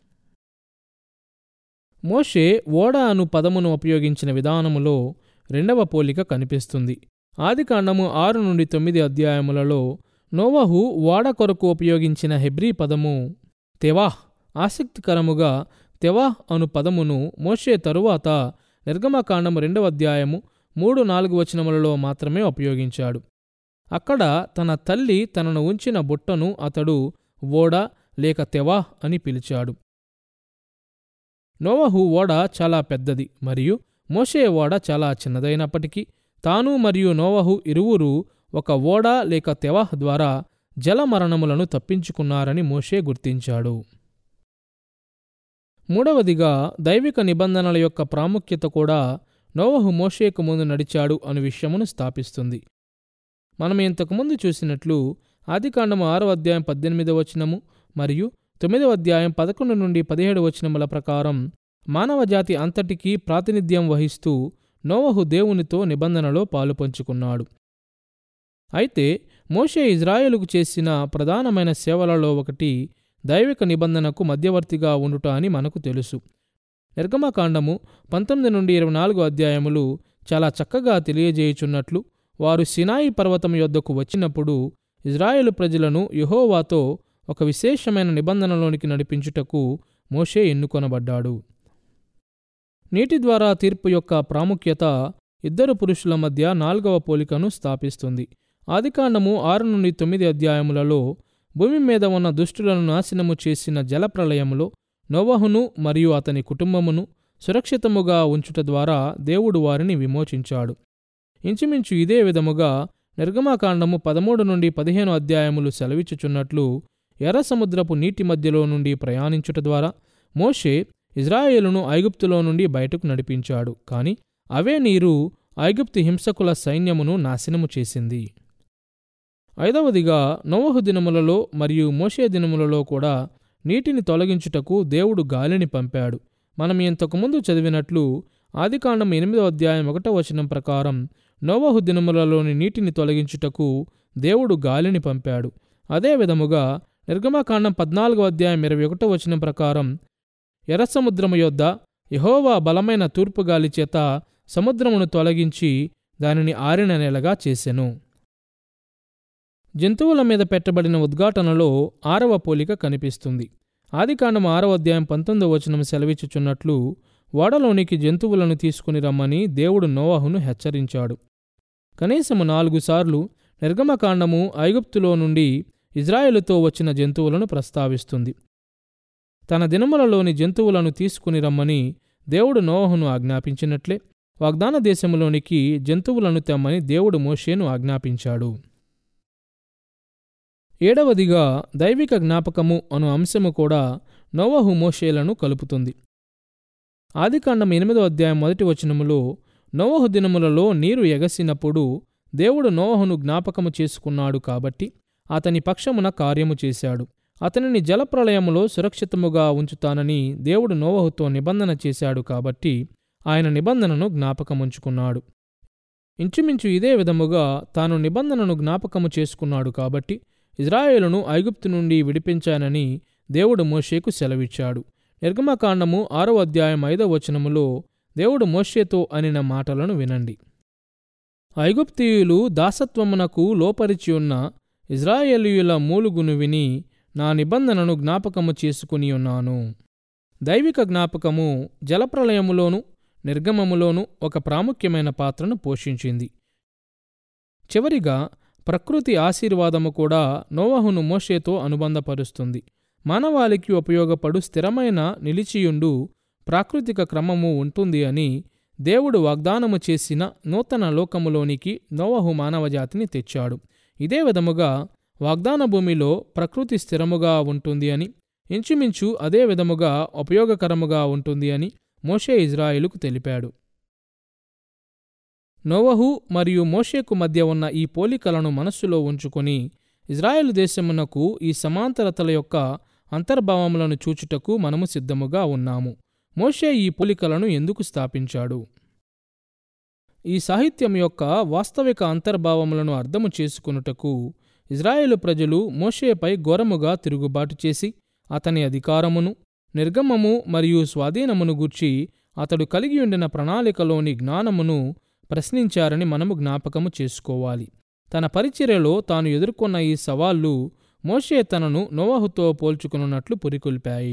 మోషే ఓడ అను పదమును ఉపయోగించిన విధానములో రెండవ పోలిక కనిపిస్తుంది ఆదికాండము ఆరు నుండి తొమ్మిది అధ్యాయములలో నోవహు ఓడ కొరకు ఉపయోగించిన హెబ్రీ పదము తెవాహ్ ఆసక్తికరముగా తెవాహ్ అను పదమును మోషే తరువాత నిర్గమకాండము రెండవ అధ్యాయము మూడు నాలుగు వచనములలో మాత్రమే ఉపయోగించాడు అక్కడ తన తల్లి తనను ఉంచిన బుట్టను అతడు ఓడ లేక తెవాహ్ అని పిలిచాడు నోవహు ఓడ చాలా పెద్దది మరియు మోషే ఓడ చాలా చిన్నదైనప్పటికీ తాను మరియు నోవహు ఇరువురు ఒక ఓడ లేక తెవాహ్ ద్వారా జలమరణములను తప్పించుకున్నారని మోషే గుర్తించాడు మూడవదిగా దైవిక నిబంధనల యొక్క ప్రాముఖ్యత కూడా నోవహు మోషేకు ముందు నడిచాడు అను విషయమును స్థాపిస్తుంది మనం ఇంతకుముందు చూసినట్లు ఆదికాండము ఆరో అధ్యాయం పద్దెనిమిదవ వచనము మరియు తొమ్మిదవ అధ్యాయం పదకొండు నుండి పదిహేడు వచనముల ప్రకారం మానవజాతి అంతటికీ ప్రాతినిధ్యం వహిస్తూ నోవహు దేవునితో నిబంధనలో పాలుపంచుకున్నాడు అయితే మోషే ఇజ్రాయేలుకు చేసిన ప్రధానమైన సేవలలో ఒకటి దైవిక నిబంధనకు మధ్యవర్తిగా ఉండుట అని మనకు తెలుసు నిర్గమకాండము పంతొమ్మిది నుండి ఇరవై నాలుగు అధ్యాయములు చాలా చక్కగా తెలియజేయుచున్నట్లు వారు సినాయి పర్వతం యొద్దకు వచ్చినప్పుడు ఇజ్రాయేలు ప్రజలను యెహోవాతో ఒక విశేషమైన నిబంధనలోనికి నడిపించుటకు మోషే ఎన్నుకొనబడ్డాడు నీటి ద్వారా తీర్పు యొక్క ప్రాముఖ్యత ఇద్దరు పురుషుల మధ్య నాలుగవ పోలికను స్థాపిస్తుంది ఆదికాండము ఆరు నుండి తొమ్మిది అధ్యాయములలో భూమి మీద ఉన్న దుష్టులను నాశనము చేసిన జలప్రలయములో నోవహును మరియు అతని కుటుంబమును సురక్షితముగా ఉంచుట ద్వారా దేవుడు వారిని విమోచించాడు ఇంచుమించు ఇదే విధముగా నిర్గమాకాండము పదమూడు నుండి పదిహేను అధ్యాయములు సెలవిచ్చుచున్నట్లు ఎర్ర సముద్రపు నీటి మధ్యలో నుండి ప్రయాణించుట ద్వారా మోషే ఇజ్రాయేలును ఐగుప్తులో నుండి బయటకు నడిపించాడు కాని అవే నీరు ఐగుప్తు హింసకుల సైన్యమును నాశనము చేసింది ఐదవదిగా నోవహు దినములలో మరియు మోషే దినములలో కూడా నీటిని తొలగించుటకు దేవుడు గాలిని పంపాడు మనం ఇంతకుముందు చదివినట్లు ఆదికాండం ఎనిమిదో అధ్యాయం ఒకటో వచనం ప్రకారం నోవహు దినములలోని నీటిని తొలగించుటకు దేవుడు గాలిని పంపాడు అదే విధముగా నిర్గమకాండం పద్నాలుగో అధ్యాయం ఇరవై ఒకటో వచనం ప్రకారం ఎర్ర సముద్రము యొద్ద యహోవా బలమైన తూర్పుగాలి చేత సముద్రమును తొలగించి దానిని ఆరిన నెలగా చేసెను జంతువుల మీద పెట్టబడిన ఉద్ఘాటనలో ఆరవ పోలిక కనిపిస్తుంది ఆదికాండం ఆరవ అధ్యాయం పంతొమ్మిదవ వచనం సెలవిచ్చుచున్నట్లు ఓడలోనికి జంతువులను తీసుకుని రమ్మని దేవుడు నోవాహును హెచ్చరించాడు కనీసము నాలుగు సార్లు నిర్గమకాండము ఐగుప్తులో నుండి ఇజ్రాయేలుతో వచ్చిన జంతువులను ప్రస్తావిస్తుంది తన దినములలోని జంతువులను తీసుకుని రమ్మని దేవుడు నోవహును ఆజ్ఞాపించినట్లే వాగ్దాన దేశములోనికి జంతువులను తెమ్మని దేవుడు మోషేను ఆజ్ఞాపించాడు ఏడవదిగా దైవిక జ్ఞాపకము అను అంశము కూడా నోవహు మోషేలను కలుపుతుంది ఆదికాండం ఎనిమిదో అధ్యాయం మొదటి వచనములో నోవహు దినములలో నీరు ఎగసినప్పుడు దేవుడు నోవహును జ్ఞాపకము చేసుకున్నాడు కాబట్టి అతని పక్షమున కార్యము చేశాడు అతనిని జలప్రళయములో సురక్షితముగా ఉంచుతానని దేవుడు నోవహుతో నిబంధన చేశాడు కాబట్టి ఆయన నిబంధనను జ్ఞాపకముంచుకున్నాడు ఇంచుమించు ఇదే విధముగా తాను నిబంధనను జ్ఞాపకము చేసుకున్నాడు కాబట్టి ఇజ్రాయేలును ఐగుప్తు నుండి విడిపించానని దేవుడు మోషేకు సెలవిచ్చాడు నిర్గమకాండము ఆరో అధ్యాయం ఐదవ వచనములో దేవుడు మోషేతో అనిన మాటలను వినండి ఐగుప్తీయులు దాసత్వమునకు లోపరిచి ఉన్న ఇజ్రాయేలీయుల మూలుగును విని నా నిబంధనను జ్ఞాపకము చేసుకుని ఉన్నాను దైవిక జ్ఞాపకము జలప్రలయములోను నిర్గమములోను ఒక ప్రాముఖ్యమైన పాత్రను పోషించింది చివరిగా ప్రకృతి ఆశీర్వాదము కూడా నోవహును మోషేతో అనుబంధపరుస్తుంది మానవాళికి ఉపయోగపడు స్థిరమైన నిలిచియుండు ప్రాకృతిక క్రమము ఉంటుంది అని దేవుడు వాగ్దానము చేసిన నూతన లోకములోనికి నోవహు మానవజాతిని తెచ్చాడు ఇదే విధముగా వాగ్దాన భూమిలో ప్రకృతి స్థిరముగా ఉంటుంది అని ఇంచుమించు అదే విధముగా ఉపయోగకరముగా ఉంటుంది అని మోషే ఇజ్రాయిలుకు తెలిపాడు నోవహు మరియు మోషేకు మధ్య ఉన్న ఈ పోలికలను మనస్సులో ఉంచుకొని ఇజ్రాయెల్ దేశమునకు ఈ సమాంతరతల యొక్క అంతర్భావములను చూచుటకు మనము సిద్ధముగా ఉన్నాము మోషే ఈ పోలికలను ఎందుకు స్థాపించాడు ఈ సాహిత్యం యొక్క వాస్తవిక అంతర్భావములను అర్థము చేసుకునుటకు ఇజ్రాయేలు ప్రజలు మోషేపై ఘోరముగా తిరుగుబాటు చేసి అతని అధికారమును నిర్గమము మరియు స్వాధీనమును గూర్చి అతడు కలిగి ఉండిన ప్రణాళికలోని జ్ఞానమును ప్రశ్నించారని మనము జ్ఞాపకము చేసుకోవాలి తన పరిచర్యలో తాను ఎదుర్కొన్న ఈ సవాళ్లు మోషే తనను నోవహుతో పోల్చుకున్నట్లు పురికొల్పాయి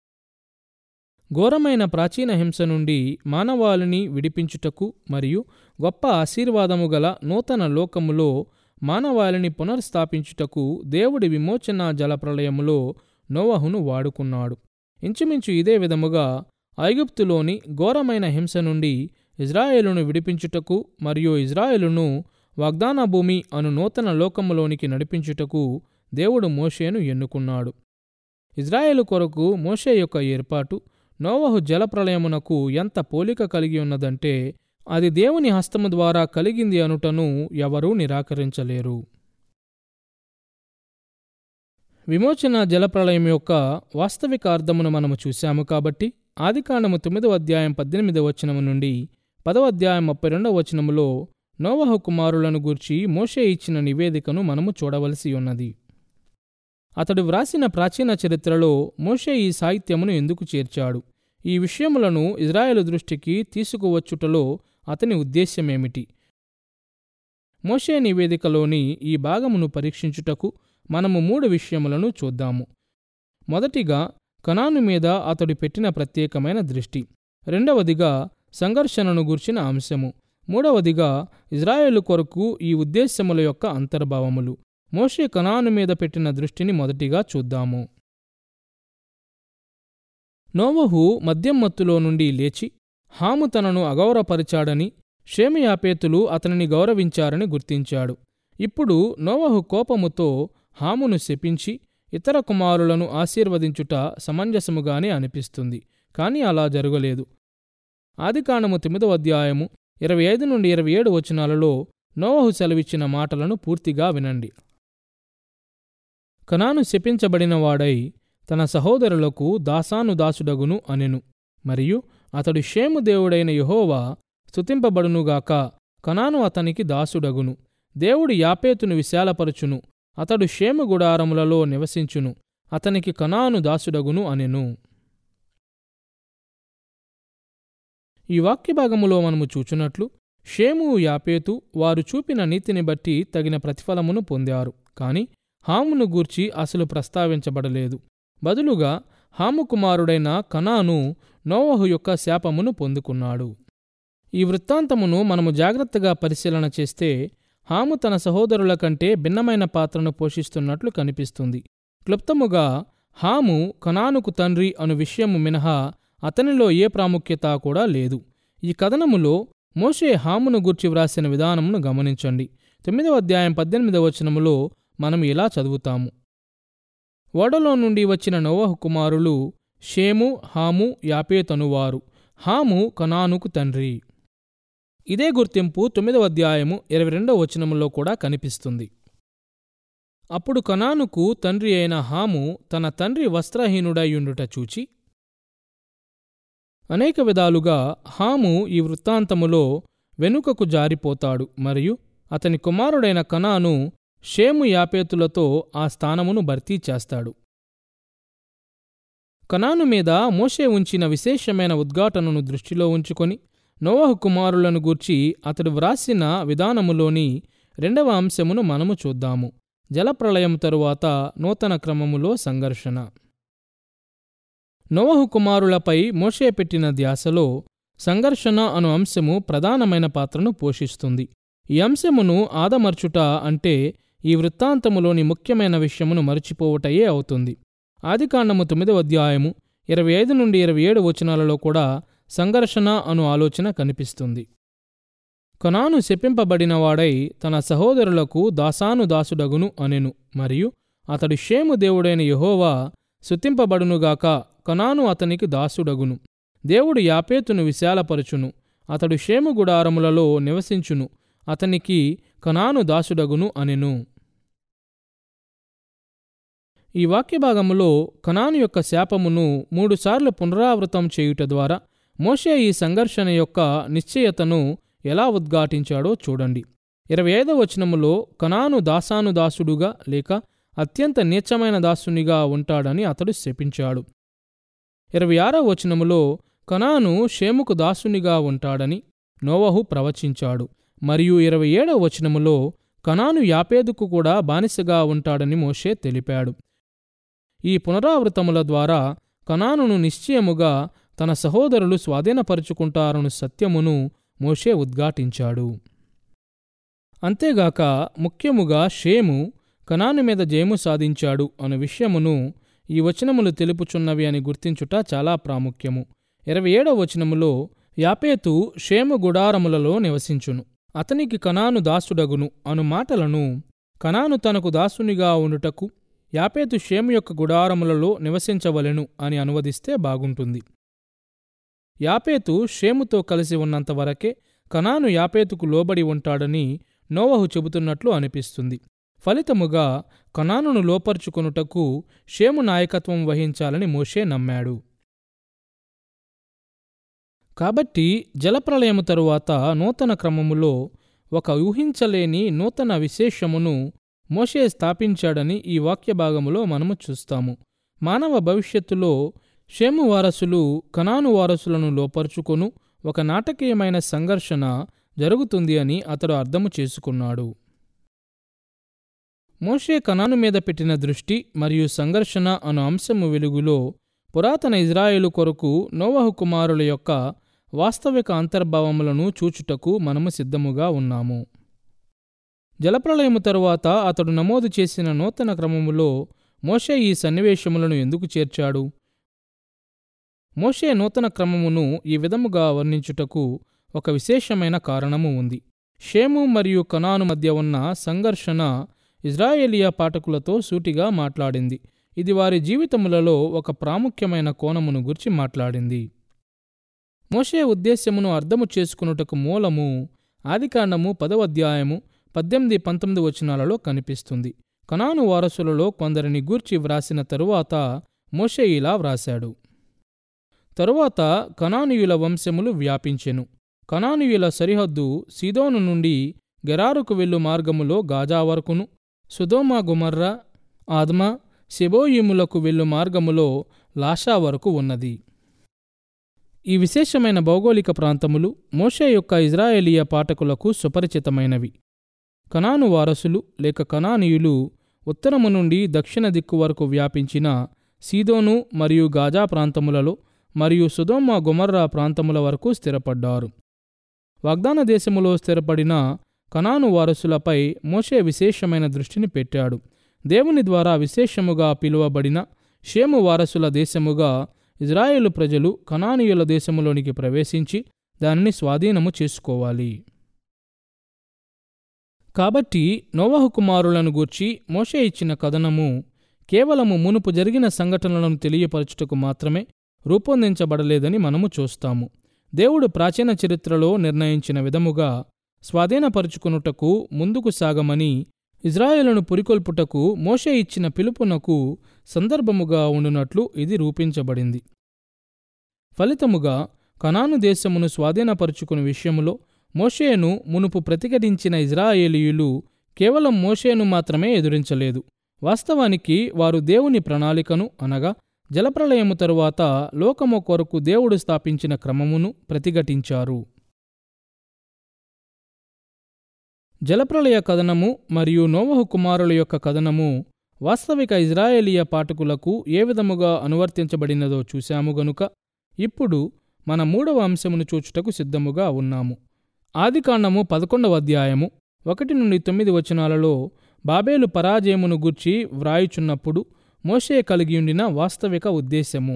ఘోరమైన ప్రాచీన హింస నుండి మానవాళిని విడిపించుటకు మరియు గొప్ప ఆశీర్వాదము గల నూతన లోకములో మానవాళిని పునర్స్థాపించుటకు దేవుడి విమోచన జలప్రలయములో నోవహును వాడుకున్నాడు ఇంచుమించు ఇదే విధముగా ఐగుప్తులోని ఘోరమైన హింస నుండి ఇజ్రాయేలును విడిపించుటకు మరియు ఇజ్రాయేలును వాగ్దాన భూమి అను నూతన లోకములోనికి నడిపించుటకు దేవుడు మోషేను ఎన్నుకున్నాడు ఇజ్రాయేలు కొరకు మోషే యొక్క ఏర్పాటు నోవహు జలప్రలయమునకు ఎంత పోలిక కలిగి ఉన్నదంటే అది దేవుని హస్తము ద్వారా కలిగింది అనుటను ఎవరూ నిరాకరించలేరు విమోచన జలప్రళయం యొక్క వాస్తవిక అర్థమును మనము చూశాము కాబట్టి ఆదికాండము తొమ్మిదవ అధ్యాయం పద్దెనిమిదవ వచనము నుండి పదవ అధ్యాయం ముప్పై రెండవ వచనములో నోవహు కుమారులను గూర్చి మోషే ఇచ్చిన నివేదికను మనము చూడవలసి ఉన్నది అతడు వ్రాసిన ప్రాచీన చరిత్రలో మోషే ఈ సాహిత్యమును ఎందుకు చేర్చాడు ఈ విషయములను ఇజ్రాయేలు దృష్టికి తీసుకువచ్చుటలో అతని ఉద్దేశ్యమేమిటి మోషే నివేదికలోని ఈ భాగమును పరీక్షించుటకు మనము మూడు విషయములను చూద్దాము మొదటిగా కనాను మీద అతడు పెట్టిన ప్రత్యేకమైన దృష్టి రెండవదిగా సంఘర్షణను గుర్చిన అంశము మూడవదిగా ఇజ్రాయేలు కొరకు ఈ ఉద్దేశ్యముల యొక్క అంతర్భావములు మోషే కనాను మీద పెట్టిన దృష్టిని మొదటిగా చూద్దాము నోవహు మద్యం మత్తులో నుండి లేచి హాము తనను అగౌరవపరిచాడని షేమియాపేతులు అతనిని గౌరవించారని గుర్తించాడు ఇప్పుడు నోవహు కోపముతో హామును శపించి ఇతర కుమారులను ఆశీర్వదించుట సమంజసముగానే అనిపిస్తుంది కాని అలా జరగలేదు ఆదికాండము తొమ్మిదవ అధ్యాయము ఇరవై ఐదు నుండి ఇరవై ఏడు వచనాలలో నోవహు సెలవిచ్చిన మాటలను పూర్తిగా వినండి కనాను శపించబడిన వాడై తన సహోదరులకు దాసాను దాసుడగును అనెను మరియు అతడు షేము దేవుడైన యహోవా స్తుతింపబడునుగాక కనాను అతనికి దాసుడగును దేవుడు యాపేతును విశాలపరచును అతడు షేము గుడారములలో నివసించును అతనికి కనాను దాసుడగును అనెను ఈ వాక్యభాగములో మనము చూచున్నట్లు షేము యాపేతు వారు చూపిన నీతిని బట్టి తగిన ప్రతిఫలమును పొందారు కాని హామును గూర్చి అసలు ప్రస్తావించబడలేదు బదులుగా హాము కుమారుడైన కనాను నోవహు యొక్క శాపమును పొందుకున్నాడు ఈ వృత్తాంతమును మనము జాగ్రత్తగా పరిశీలన చేస్తే హాము తన సహోదరుల కంటే భిన్నమైన పాత్రను పోషిస్తున్నట్లు కనిపిస్తుంది క్లుప్తముగా హాము కనానుకు తండ్రి అను విషయము మినహా అతనిలో ఏ ప్రాముఖ్యత కూడా లేదు ఈ కథనములో మోషే హామును గూర్చి వ్రాసిన విధానమును గమనించండి తొమ్మిదవ అధ్యాయం పద్దెనిమిదవ వచనములో మనం ఇలా చదువుతాము ఓడలో నుండి వచ్చిన నోవహు కుమారులు షేము హాము యాపేతనువారు హాము కనానుకు తండ్రి ఇదే గుర్తింపు తొమ్మిదవ అధ్యాయము ఇరవై రెండవ వచనములో కూడా కనిపిస్తుంది అప్పుడు కనానుకు తండ్రి అయిన హాము తన తండ్రి వస్త్రహీనుడయ్యుండుట చూచి అనేక విధాలుగా హాము ఈ వృత్తాంతములో వెనుకకు జారిపోతాడు మరియు అతని కుమారుడైన కనాను షేము యాపేతులతో ఆ స్థానమును భర్తీ చేస్తాడు కనాను మీద మోషే ఉంచిన విశేషమైన ఉద్ఘాటనను దృష్టిలో ఉంచుకొని నోవహు కుమారులను గూర్చి అతడు వ్రాసిన విధానములోని రెండవ అంశమును మనము చూద్దాము జలప్రళయం తరువాత నూతన క్రమములో సంఘర్షణ నోవహు కుమారులపై మోషే పెట్టిన ధ్యాసలో సంఘర్షణ అను అంశము ప్రధానమైన పాత్రను పోషిస్తుంది ఈ అంశమును ఆదమర్చుట అంటే ఈ వృత్తాంతములోని ముఖ్యమైన విషయమును మరచిపోవటయే అవుతుంది ఆదికాండము తొమ్మిదవ అధ్యాయము ఇరవై ఐదు నుండి ఇరవై ఏడు వచనాలలో కూడా సంఘర్షణ అను ఆలోచన కనిపిస్తుంది కనాను శపింపబడినవాడై తన సహోదరులకు దాసాను దాసుడగును అనెను మరియు అతడు షేము దేవుడైన యహోవా శుతింపబడునుగాక కనాను అతనికి దాసుడగును దేవుడు యాపేతును విశాలపరచును అతడు షేము గుడారములలో నివసించును అతనికి కనాను దాసుడగును అనెను ఈ వాక్యభాగములో కనాను యొక్క శాపమును మూడుసార్లు పునరావృతం చేయుట ద్వారా మోషే ఈ సంఘర్షణ యొక్క నిశ్చయతను ఎలా ఉద్ఘాటించాడో చూడండి ఇరవై ఐదవ వచనములో కనాను దాసాను దాసుడుగా లేక అత్యంత నీచమైన దాసునిగా ఉంటాడని అతడు శపించాడు ఇరవై ఆరవ వచనములో కనాను షేముకు దాసునిగా ఉంటాడని నోవహు ప్రవచించాడు మరియు ఇరవై ఏడవ వచనములో కనాను యాపేదుకు కూడా బానిసగా ఉంటాడని మోషే తెలిపాడు ఈ పునరావృతముల ద్వారా కనానును నిశ్చయముగా తన సహోదరులు స్వాధీనపరుచుకుంటారను సత్యమును మోషే ఉద్ఘాటించాడు అంతేగాక ముఖ్యముగా షేము కనాను మీద జయము సాధించాడు అను విషయమును ఈ వచనములు తెలుపుచున్నవి అని గుర్తించుట చాలా ప్రాముఖ్యము ఇరవై ఏడవ వచనములో యాపేతు షేము గుడారములలో నివసించును అతనికి కనాను దాసుడగును అను మాటలను కనాను తనకు దాసునిగా ఉండుటకు యాపేతు షేము యొక్క గుడారములలో నివసించవలెను అని అనువదిస్తే బాగుంటుంది యాపేతు షేముతో కలిసి ఉన్నంతవరకే కనాను యాపేతుకు లోబడి ఉంటాడని నోవహు చెబుతున్నట్లు అనిపిస్తుంది ఫలితముగా కనానును లోపరుచుకొనుటకు షేము నాయకత్వం వహించాలని మోషే నమ్మాడు కాబట్టి జలప్రలయము తరువాత నూతన క్రమములో ఒక ఊహించలేని నూతన విశేషమును మోషే స్థాపించాడని ఈ వాక్యభాగములో మనము చూస్తాము మానవ భవిష్యత్తులో షేము వారసులు కనాను వారసులను లోపరుచుకొను ఒక నాటకీయమైన సంఘర్షణ జరుగుతుంది అని అతడు అర్థము చేసుకున్నాడు మోషే కనాను మీద పెట్టిన దృష్టి మరియు సంఘర్షణ అను అంశము వెలుగులో పురాతన ఇజ్రాయేలు కొరకు నోవహు కుమారుల యొక్క వాస్తవిక అంతర్భావములను చూచుటకు మనము సిద్ధముగా ఉన్నాము జలప్రళయము తరువాత అతడు నమోదు చేసిన నూతన క్రమములో మోషే ఈ సన్నివేశములను ఎందుకు చేర్చాడు మోషే నూతన క్రమమును ఈ విధముగా వర్ణించుటకు ఒక విశేషమైన కారణము ఉంది షేము మరియు కనాను మధ్య ఉన్న సంఘర్షణ ఇజ్రాయేలియా పాఠకులతో సూటిగా మాట్లాడింది ఇది వారి జీవితములలో ఒక ప్రాముఖ్యమైన కోణమును గురించి మాట్లాడింది మోషే ఉద్దేశ్యమును అర్థము చేసుకునుటకు మూలము ఆదికాండము పదవ అధ్యాయము పద్దెనిమిది పంతొమ్మిది వచనాలలో కనిపిస్తుంది కనాను వారసులలో కొందరిని గూర్చి వ్రాసిన తరువాత మోషే ఇలా వ్రాశాడు తరువాత కనానీయుల వంశములు వ్యాపించెను కనానీయుల సరిహద్దు సీదోను నుండి గెరారుకు వెళ్ళు మార్గములో గాజా వరకును సుధోమ గుమర్రా ఆద్మా సెబోయిములకు వెళ్ళు మార్గములో లాషా వరకు ఉన్నది ఈ విశేషమైన భౌగోళిక ప్రాంతములు మోషే యొక్క ఇజ్రాయేలీయ పాఠకులకు సుపరిచితమైనవి కనాను వారసులు లేక కనానీయులు ఉత్తరము నుండి దక్షిణ దిక్కు వరకు వ్యాపించిన సీదోను మరియు గాజా ప్రాంతములలో మరియు సుధోమ గుమర్రా ప్రాంతముల వరకు స్థిరపడ్డారు వాగ్దాన దేశములో స్థిరపడిన కనాను వారసులపై మోషే విశేషమైన దృష్టిని పెట్టాడు దేవుని ద్వారా విశేషముగా పిలువబడిన షేము వారసుల దేశముగా ఇజ్రాయేలు ప్రజలు కనానీయుల దేశములోనికి ప్రవేశించి దానిని స్వాధీనము చేసుకోవాలి కాబట్టి నోవహు కుమారులను గూర్చి మోషే ఇచ్చిన కథనము కేవలము మునుపు జరిగిన సంఘటనలను తెలియపరచుటకు మాత్రమే రూపొందించబడలేదని మనము చూస్తాము దేవుడు ప్రాచీన చరిత్రలో నిర్ణయించిన విధముగా స్వాధీనపరుచుకునుటకు ముందుకు సాగమని ఇజ్రాయేలును పురికొల్పుటకు మోషే ఇచ్చిన పిలుపునకు సందర్భముగా ఉండునట్లు ఇది రూపించబడింది ఫలితముగా కనాను దేశమును స్వాధీనపరుచుకుని విషయములో మోషేను మునుపు ప్రతిఘటించిన ఇజ్రాయేలీయులు కేవలం మోషేను మాత్రమే ఎదురించలేదు వాస్తవానికి వారు దేవుని ప్రణాళికను అనగా జలప్రళయము తరువాత లోకము కొరకు దేవుడు స్థాపించిన క్రమమును ప్రతిఘటించారు జలప్రళయ కథనము మరియు నోవహు కుమారుల యొక్క కథనము వాస్తవిక ఇజ్రాయేలీయ పాఠకులకు ఏ విధముగా అనువర్తించబడినదో చూశాము గనుక ఇప్పుడు మన మూడవ అంశమును చూచుటకు సిద్ధముగా ఉన్నాము ఆదికాండము పదకొండవ అధ్యాయము ఒకటి నుండి తొమ్మిది వచనాలలో బాబేలు పరాజయమును గూర్చి వ్రాయుచున్నప్పుడు మోషే కలిగియుండిన వాస్తవిక ఉద్దేశము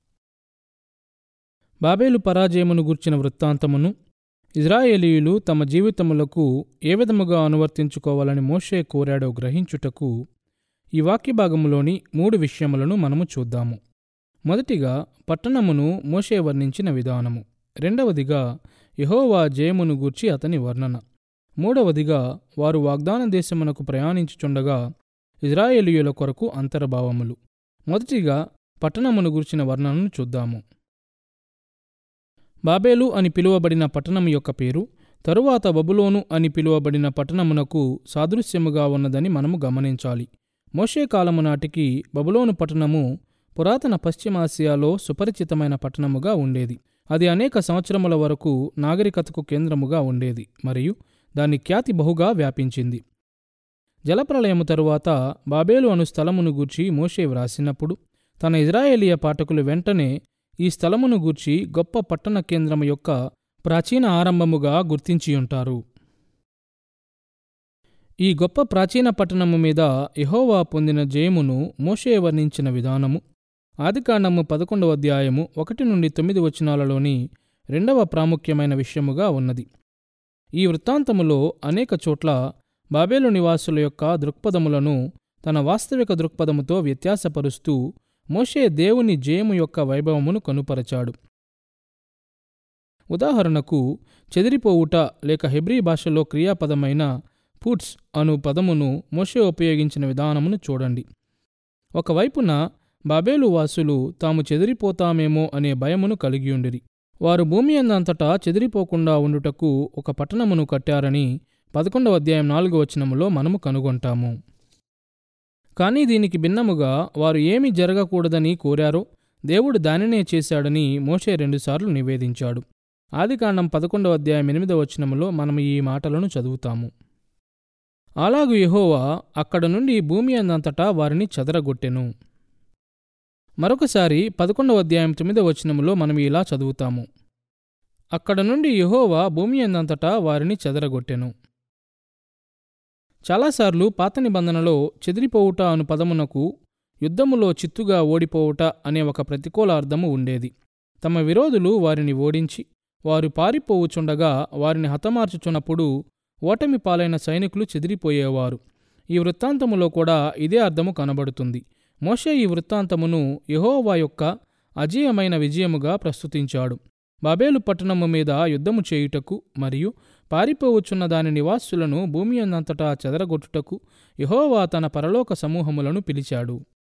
బాబేలు పరాజయమును గూర్చిన వృత్తాంతమును ఇజ్రాయేలీయులు తమ జీవితములకు ఏ విధముగా అనువర్తించుకోవాలని మోషే కోరాడో గ్రహించుటకు ఈ వాక్యభాగములోని మూడు విషయములను మనము చూద్దాము మొదటిగా పట్టణమును మోషే వర్ణించిన విధానము రెండవదిగా యహోవా జయమును గూర్చి అతని వర్ణన మూడవదిగా వారు వాగ్దాన దేశమునకు ప్రయాణించుచుండగా ఇజ్రాయేలీయుల కొరకు అంతర్భావములు మొదటిగా పట్టణమును గుర్చిన వర్ణనను చూద్దాము బాబేలు అని పిలువబడిన పట్టణం యొక్క పేరు తరువాత బబులోను అని పిలువబడిన పట్టణమునకు సాదృశ్యముగా ఉన్నదని మనము గమనించాలి మోషే కాలము నాటికి బబులోను పట్టణము పురాతన పశ్చిమాసియాలో సుపరిచితమైన పట్టణముగా ఉండేది అది అనేక సంవత్సరముల వరకు నాగరికతకు కేంద్రముగా ఉండేది మరియు దాని ఖ్యాతి బహుగా వ్యాపించింది జలప్రలయము తరువాత బాబేలు అను స్థలమును గూర్చి మోషే వ్రాసినప్పుడు తన ఇజ్రాయేలీయ పాఠకులు వెంటనే ఈ స్థలమును గూర్చి గొప్ప పట్టణ కేంద్రము యొక్క ప్రాచీన ఆరంభముగా గుర్తించియుంటారు ఈ గొప్ప ప్రాచీన పట్టణము మీద యహోవా పొందిన జయమును మోషే వర్ణించిన విధానము ఆదికాండము పదకొండవ అధ్యాయము ఒకటి నుండి తొమ్మిది వచనాలలోని రెండవ ప్రాముఖ్యమైన విషయముగా ఉన్నది ఈ వృత్తాంతములో అనేక చోట్ల బాబేలు నివాసుల యొక్క దృక్పథములను తన వాస్తవిక దృక్పథముతో వ్యత్యాసపరుస్తూ మోషే దేవుని జయము యొక్క వైభవమును కనుపరచాడు ఉదాహరణకు చెదిరిపోవుట లేక హెబ్రీ భాషలో క్రియాపదమైన పుట్స్ అను పదమును మోషే ఉపయోగించిన విధానమును చూడండి ఒకవైపున బాబేలు వాసులు తాము చెదిరిపోతామేమో అనే భయమును కలిగియుండిరి వారు భూమి అందంతటా చెదిరిపోకుండా ఉండుటకు ఒక పట్టణమును కట్టారని పదకొండవ అధ్యాయం నాలుగో వచనములో మనము కనుగొంటాము కానీ దీనికి భిన్నముగా వారు ఏమి జరగకూడదని కోరారో దేవుడు దానినే చేశాడని మోషే రెండుసార్లు నివేదించాడు ఆదికాండం పదకొండవ అధ్యాయం ఎనిమిదవ వచనములో మనం ఈ మాటలను చదువుతాము అలాగు యెహోవా అక్కడ నుండి భూమి అందంతటా వారిని చెదరగొట్టెను మరొకసారి పదకొండవ అధ్యాయం తొమ్మిదవ వచనములో మనం ఇలా చదువుతాము అక్కడ నుండి యెహోవా భూమి అందంతటా వారిని చెదరగొట్టెను చాలాసార్లు పాత నిబంధనలో చెదిరిపోవుట అను పదమునకు యుద్ధములో చిత్తుగా ఓడిపోవుట అనే ఒక ప్రతికూల అర్థము ఉండేది తమ విరోధులు వారిని ఓడించి వారు పారిపోవుచుండగా వారిని హతమార్చుచున్నప్పుడు ఓటమి పాలైన సైనికులు చెదిరిపోయేవారు ఈ వృత్తాంతములో కూడా ఇదే అర్థము కనబడుతుంది మోషే ఈ వృత్తాంతమును యెహోవా యొక్క అజేయమైన విజయముగా ప్రస్తుతించాడు బాబేలు పట్టణము మీద యుద్ధము చేయుటకు మరియు పారిపోవచ్చున్న దాని నివాసులను భూమి అందంతటా చెదరగొట్టుటకు యెహోవా తన పరలోక సమూహములను పిలిచాడు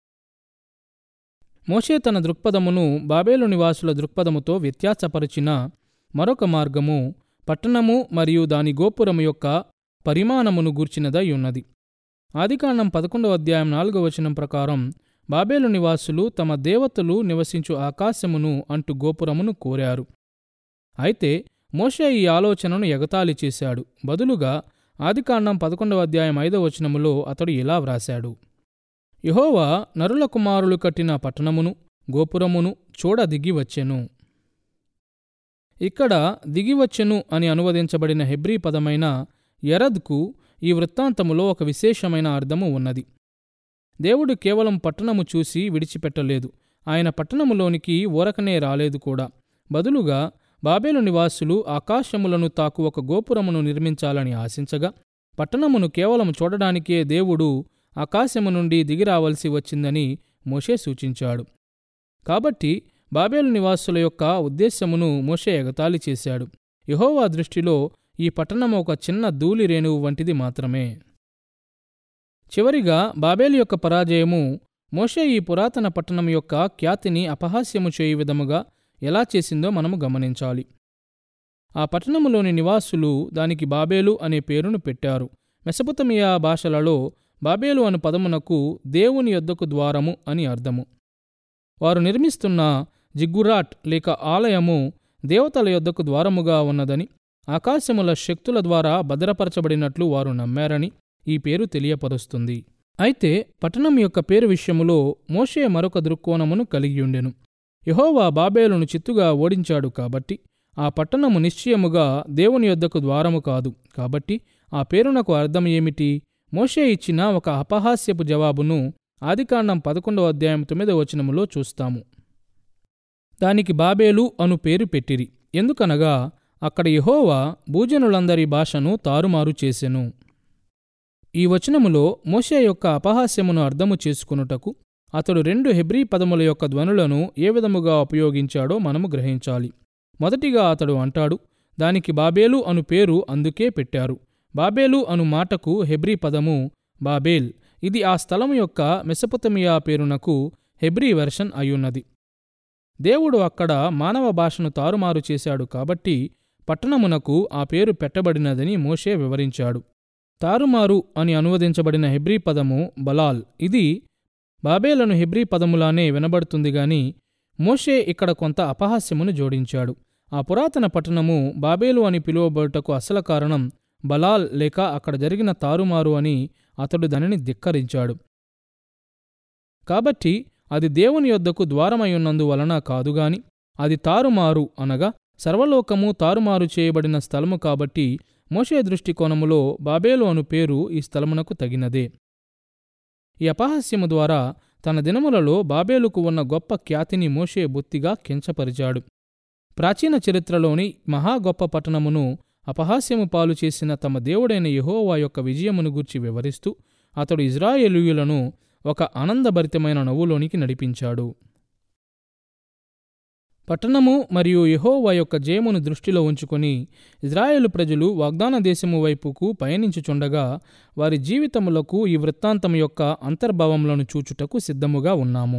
మోషే తన దృక్పథమును బాబేలు నివాసుల దృక్పథముతో వ్యత్యాసపరిచిన మరొక మార్గము పట్టణము మరియు దాని గోపురము యొక్క పరిమాణమును గూర్చినదై ఉన్నది ఆదికాండం పదకొండవ అధ్యాయం నాలుగవ వచనం ప్రకారం బాబేలు నివాసులు తమ దేవతలు నివసించు ఆకాశమును అంటూ గోపురమును కోరారు అయితే మోషే ఈ ఆలోచనను ఎగతాళి చేశాడు బదులుగా ఆదికాండం పదకొండవ అధ్యాయం ఐదవ వచనములో అతడు ఇలా వ్రాశాడు యహోవా నరుల కుమారులు కట్టిన పట్టణమును గోపురమును చూడ దిగి వచ్చెను ఇక్కడ దిగివచ్చెను అని అనువదించబడిన హెబ్రీ పదమైన ఎరద్కు ఈ వృత్తాంతములో ఒక విశేషమైన అర్థము ఉన్నది దేవుడు కేవలం పట్టణము చూసి విడిచిపెట్టలేదు ఆయన పట్టణములోనికి ఊరకనే రాలేదు కూడా బదులుగా బాబేలు నివాసులు ఆకాశములను తాకు ఒక గోపురమును నిర్మించాలని ఆశించగా పట్టణమును కేవలం చూడడానికే దేవుడు ఆకాశము నుండి దిగిరావలసి వచ్చిందని మోషే సూచించాడు కాబట్టి బాబేలు నివాసుల యొక్క ఉద్దేశ్యమును మోషే ఎగతాళి చేశాడు యహోవా దృష్టిలో ఈ పట్టణం ఒక చిన్న ధూళి రేణువు వంటిది మాత్రమే చివరిగా బాబేలు యొక్క పరాజయము మోషే ఈ పురాతన పట్టణం యొక్క ఖ్యాతిని అపహాస్యము చేయు విధముగా ఎలా చేసిందో మనము గమనించాలి ఆ పట్టణములోని నివాసులు దానికి బాబేలు అనే పేరును పెట్టారు మెసపుతమియా భాషలలో బాబేలు అను పదమునకు దేవుని యొద్దకు ద్వారము అని అర్థము వారు నిర్మిస్తున్న జిగ్గురాట్ లేక ఆలయము దేవతల యొద్దకు ద్వారముగా ఉన్నదని ఆకాశముల శక్తుల ద్వారా భద్రపరచబడినట్లు వారు నమ్మారని ఈ పేరు తెలియపరుస్తుంది అయితే పట్టణం యొక్క పేరు విషయములో మోషే మరొక దృక్కోణమును కలిగియుండెను యహోవా బాబేలును చిత్తుగా ఓడించాడు కాబట్టి ఆ పట్టణము నిశ్చయముగా దేవుని యొద్దకు ద్వారము కాదు కాబట్టి ఆ పేరునకు అర్థం ఏమిటి మోషే ఇచ్చిన ఒక అపహాస్యపు జవాబును ఆదికాండం పదకొండవ అధ్యాయం తొమ్మిదవ వచనములో చూస్తాము దానికి బాబేలు అను పేరు పెట్టిరి ఎందుకనగా అక్కడ యెహోవా భూజనులందరి భాషను తారుమారు చేసెను ఈ వచనములో మోషే యొక్క అపహాస్యమును అర్థము చేసుకునుటకు అతడు రెండు హెబ్రీ పదముల యొక్క ధ్వనులను ఏ విధముగా ఉపయోగించాడో మనము గ్రహించాలి మొదటిగా అతడు అంటాడు దానికి బాబేలు అను పేరు అందుకే పెట్టారు బాబేలు అను మాటకు హెబ్రీ పదము బాబేల్ ఇది ఆ స్థలము యొక్క మెసపొతమియా పేరునకు హెబ్రీ వెర్షన్ అయ్యున్నది దేవుడు అక్కడ మానవ భాషను తారుమారు చేశాడు కాబట్టి పట్టణమునకు ఆ పేరు పెట్టబడినదని మోషే వివరించాడు తారుమారు అని అనువదించబడిన హెబ్రీ పదము బలాల్ ఇది బాబేలను హెబ్రీ పదములానే వినబడుతుంది గాని మోషే ఇక్కడ కొంత అపహాస్యమును జోడించాడు ఆ పురాతన పట్టణము బాబేలు అని పిలువబడుటకు అసలు కారణం బలాల్ లేక అక్కడ జరిగిన తారుమారు అని అతడు దానిని ధిక్కరించాడు కాబట్టి అది దేవుని యొద్దకు ద్వారమయ్యున్నందువలన కాదుగాని అది తారుమారు అనగా సర్వలోకము తారుమారు చేయబడిన స్థలము కాబట్టి మోషే దృష్టికోణములో బాబేలు అను పేరు ఈ స్థలమునకు తగినదే ఈ అపహాస్యము ద్వారా తన దినములలో బాబేలుకు ఉన్న గొప్ప ఖ్యాతిని మోషే బొత్తిగా కించపరిచాడు ప్రాచీన చరిత్రలోని మహా గొప్ప పట్టణమును అపహాస్యము పాలు చేసిన తమ దేవుడైన యెహోవా యొక్క విజయమును గూర్చి వివరిస్తూ అతడు ఇజ్రాయేలీయులను ఒక ఆనందభరితమైన నవ్వులోనికి నడిపించాడు పట్టణము మరియు యెహోవా యొక్క జయమును దృష్టిలో ఉంచుకొని ఇజ్రాయేలు ప్రజలు వాగ్దాన దేశము వైపుకు పయనించుచుండగా వారి జీవితములకు ఈ వృత్తాంతం యొక్క అంతర్భావములను చూచుటకు సిద్ధముగా ఉన్నాము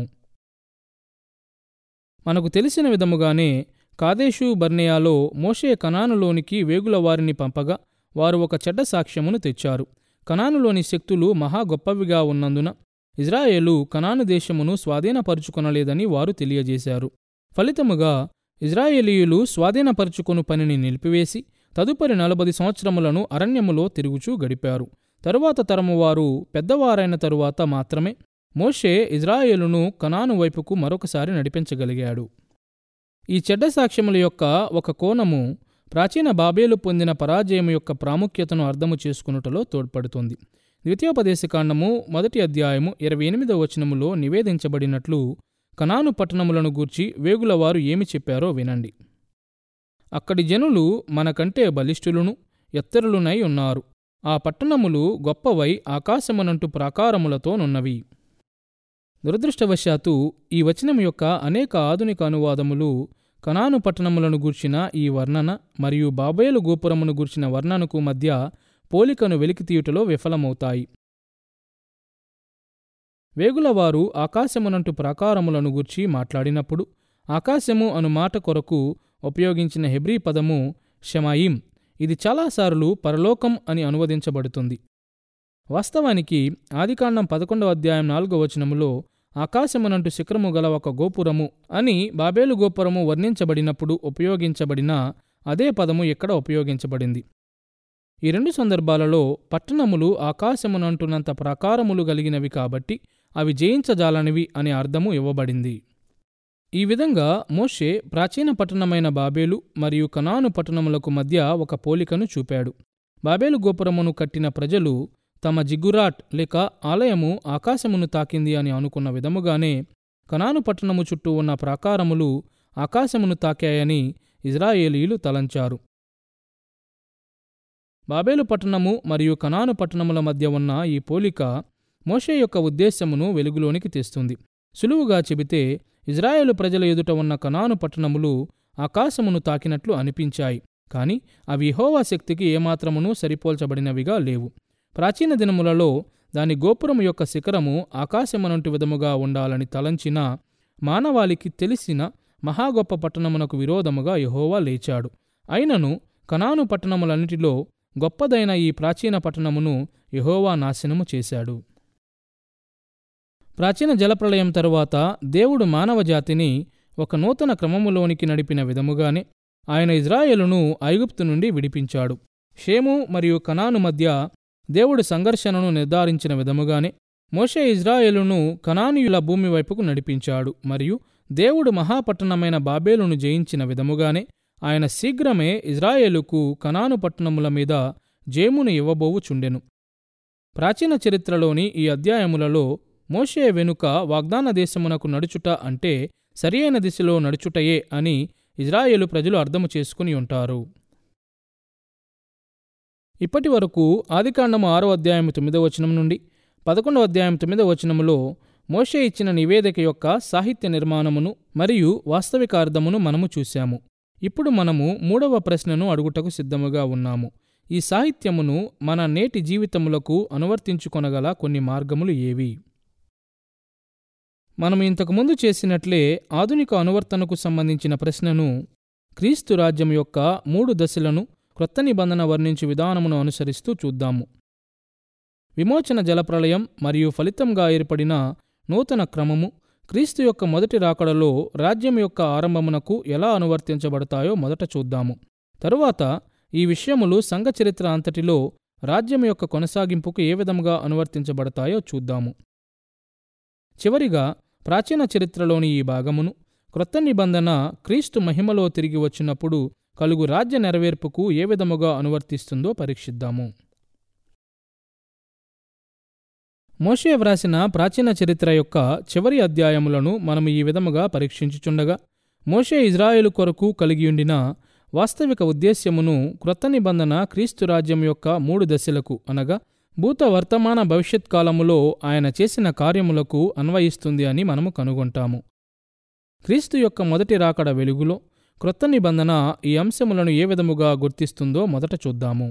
మనకు తెలిసిన విధముగానే కాదేశు బర్నేయాలో మోషే కనానులోనికి వేగుల వారిని పంపగా వారు ఒక చెడ్డ సాక్ష్యమును తెచ్చారు కనానులోని శక్తులు మహా గొప్పవిగా ఉన్నందున ఇజ్రాయేలు కనాను దేశమును స్వాధీనపరుచుకొనలేదని వారు తెలియజేశారు ఫలితముగా ఇజ్రాయేలీయులు స్వాధీనపరుచుకొను పనిని నిలిపివేసి తదుపరి నలభై సంవత్సరములను అరణ్యములో తిరుగుచూ గడిపారు తరువాత తరము వారు పెద్దవారైన తరువాత మాత్రమే మోషే ఇజ్రాయేలును కనాను వైపుకు మరొకసారి నడిపించగలిగాడు ఈ చెడ్డ సాక్ష్యముల యొక్క ఒక కోణము ప్రాచీన బాబేలు పొందిన పరాజయం యొక్క ప్రాముఖ్యతను అర్థము చేసుకునుటలో తోడ్పడుతుంది ద్వితీయోపదేశకాండము మొదటి అధ్యాయము ఇరవై ఎనిమిదవ వచనములో నివేదించబడినట్లు కనాను పట్టణములను గూర్చి వేగులవారు ఏమి చెప్పారో వినండి అక్కడి జనులు మనకంటే బలిష్ఠులును ఎత్తరులునై ఉన్నారు ఆ పట్టణములు గొప్పవై ఆకాశమునంటు ప్రాకారములతోనున్నవి దురదృష్టవశాత్తు ఈ వచనం యొక్క అనేక ఆధునిక అనువాదములు కనాను పట్టణములను గూర్చిన ఈ వర్ణన మరియు బాబేలు గోపురమును గూర్చిన వర్ణనకు మధ్య పోలికను వెలికితీయుటలో విఫలమవుతాయి వేగులవారు ఆకాశమునంటు ప్రాకారములను గూర్చి మాట్లాడినప్పుడు ఆకాశము అను మాట కొరకు ఉపయోగించిన హెబ్రీ పదము షమాయిం ఇది చాలాసార్లు పరలోకం అని అనువదించబడుతుంది వాస్తవానికి ఆదికాండం పదకొండవ అధ్యాయం నాలుగవ వచనములో ఆకాశమునంటు శిఖరము గల ఒక గోపురము అని బాబేలు గోపురము వర్ణించబడినప్పుడు ఉపయోగించబడిన అదే పదము ఇక్కడ ఉపయోగించబడింది ఈ రెండు సందర్భాలలో పట్టణములు ఆకాశమునంటున్నంత ప్రాకారములు కలిగినవి కాబట్టి అవి జయించజాలనివి అనే అర్థము ఇవ్వబడింది ఈ విధంగా మోషే ప్రాచీన పట్టణమైన బాబేలు మరియు కనాను పట్టణములకు మధ్య ఒక పోలికను చూపాడు బాబేలు గోపురమును కట్టిన ప్రజలు తమ జిగురాట్ లేక ఆలయము ఆకాశమును తాకింది అని అనుకున్న విధముగానే కనాను పట్టణము చుట్టూ ఉన్న ప్రాకారములు ఆకాశమును తాకాయని ఇజ్రాయేలీలు తలంచారు బాబేలు పట్టణము మరియు కనాను పట్టణముల మధ్య ఉన్న ఈ పోలిక మోషే యొక్క ఉద్దేశమును వెలుగులోనికి తెస్తుంది సులువుగా చెబితే ఇజ్రాయేలు ప్రజల ఎదుట ఉన్న కనాను పట్టణములు ఆకాశమును తాకినట్లు అనిపించాయి కాని అవి యెహోవా శక్తికి ఏమాత్రమునూ సరిపోల్చబడినవిగా లేవు ప్రాచీన దినములలో దాని గోపురము యొక్క శిఖరము ఆకాశమనంటి విధముగా ఉండాలని తలంచిన మానవాళికి తెలిసిన మహాగొప్ప పట్టణమునకు విరోధముగా యెహోవా లేచాడు అయినను కనాను పట్టణములన్నిటిలో గొప్పదైన ఈ ప్రాచీన పట్టణమును యెహోవా నాశనము చేశాడు ప్రాచీన జలప్రళయం తరువాత దేవుడు మానవజాతిని ఒక నూతన క్రమములోనికి నడిపిన విధముగానే ఆయన ఇజ్రాయేలును ఐగుప్తు నుండి విడిపించాడు షేము మరియు కనాను మధ్య దేవుడు సంఘర్షణను నిర్ధారించిన విధముగానే మోషే ఇజ్రాయేలును కనానీయుల భూమి వైపుకు నడిపించాడు మరియు దేవుడు మహాపట్టణమైన బాబేలును జయించిన విధముగానే ఆయన శీఘ్రమే ఇజ్రాయేలుకు కనాను పట్టణముల మీద జేమును ఇవ్వబోవుచుండెను ప్రాచీన చరిత్రలోని ఈ అధ్యాయములలో మోషే వెనుక వాగ్దాన దేశమునకు నడుచుట అంటే సరియైన దిశలో నడుచుటయే అని ఇజ్రాయేలు ప్రజలు అర్థము చేసుకుని ఉంటారు ఇప్పటి వరకు ఆదికాండము ఆరో అధ్యాయం తొమ్మిదవ వచనం నుండి పదకొండవ అధ్యాయం తొమ్మిదవ వచనములో మోషే ఇచ్చిన నివేదిక యొక్క సాహిత్య నిర్మాణమును మరియు వాస్తవిక అర్థమును మనము చూశాము ఇప్పుడు మనము మూడవ ప్రశ్నను అడుగుటకు సిద్ధముగా ఉన్నాము ఈ సాహిత్యమును మన నేటి జీవితములకు అనువర్తించుకొనగల కొన్ని మార్గములు ఏవి మనం ఇంతకుముందు చేసినట్లే ఆధునిక అనువర్తనకు సంబంధించిన ప్రశ్నను క్రీస్తు రాజ్యం యొక్క మూడు దశలను క్రొత్త నిబంధన వర్ణించు విధానమును అనుసరిస్తూ చూద్దాము విమోచన జలప్రళయం మరియు ఫలితంగా ఏర్పడిన నూతన క్రమము క్రీస్తు యొక్క మొదటి రాకడలో రాజ్యం యొక్క ఆరంభమునకు ఎలా అనువర్తించబడతాయో మొదట చూద్దాము తరువాత ఈ విషయములు సంఘ చరిత్ర అంతటిలో రాజ్యం యొక్క కొనసాగింపుకు ఏ విధముగా అనువర్తించబడతాయో చూద్దాము చివరిగా ప్రాచీన చరిత్రలోని ఈ భాగమును క్రొత్త నిబంధన క్రీస్తు మహిమలో తిరిగి వచ్చినప్పుడు కలుగు రాజ్య నెరవేర్పుకు ఏ విధముగా అనువర్తిస్తుందో పరీక్షిద్దాము మోషే వ్రాసిన ప్రాచీన చరిత్ర యొక్క చివరి అధ్యాయములను మనం ఈ విధముగా పరీక్షించుచుండగా మోషే ఇజ్రాయేలు కొరకు కలిగియుండిన వాస్తవిక ఉద్దేశ్యమును క్రొత్త నిబంధన క్రీస్తు రాజ్యం యొక్క మూడు దశలకు అనగా భూత వర్తమాన భవిష్యత్ కాలములో ఆయన చేసిన కార్యములకు అన్వయిస్తుంది అని మనము కనుగొంటాము క్రీస్తు యొక్క మొదటి రాకడ వెలుగులో క్రొత్త నిబంధన ఈ అంశములను ఏ విధముగా గుర్తిస్తుందో మొదట చూద్దాము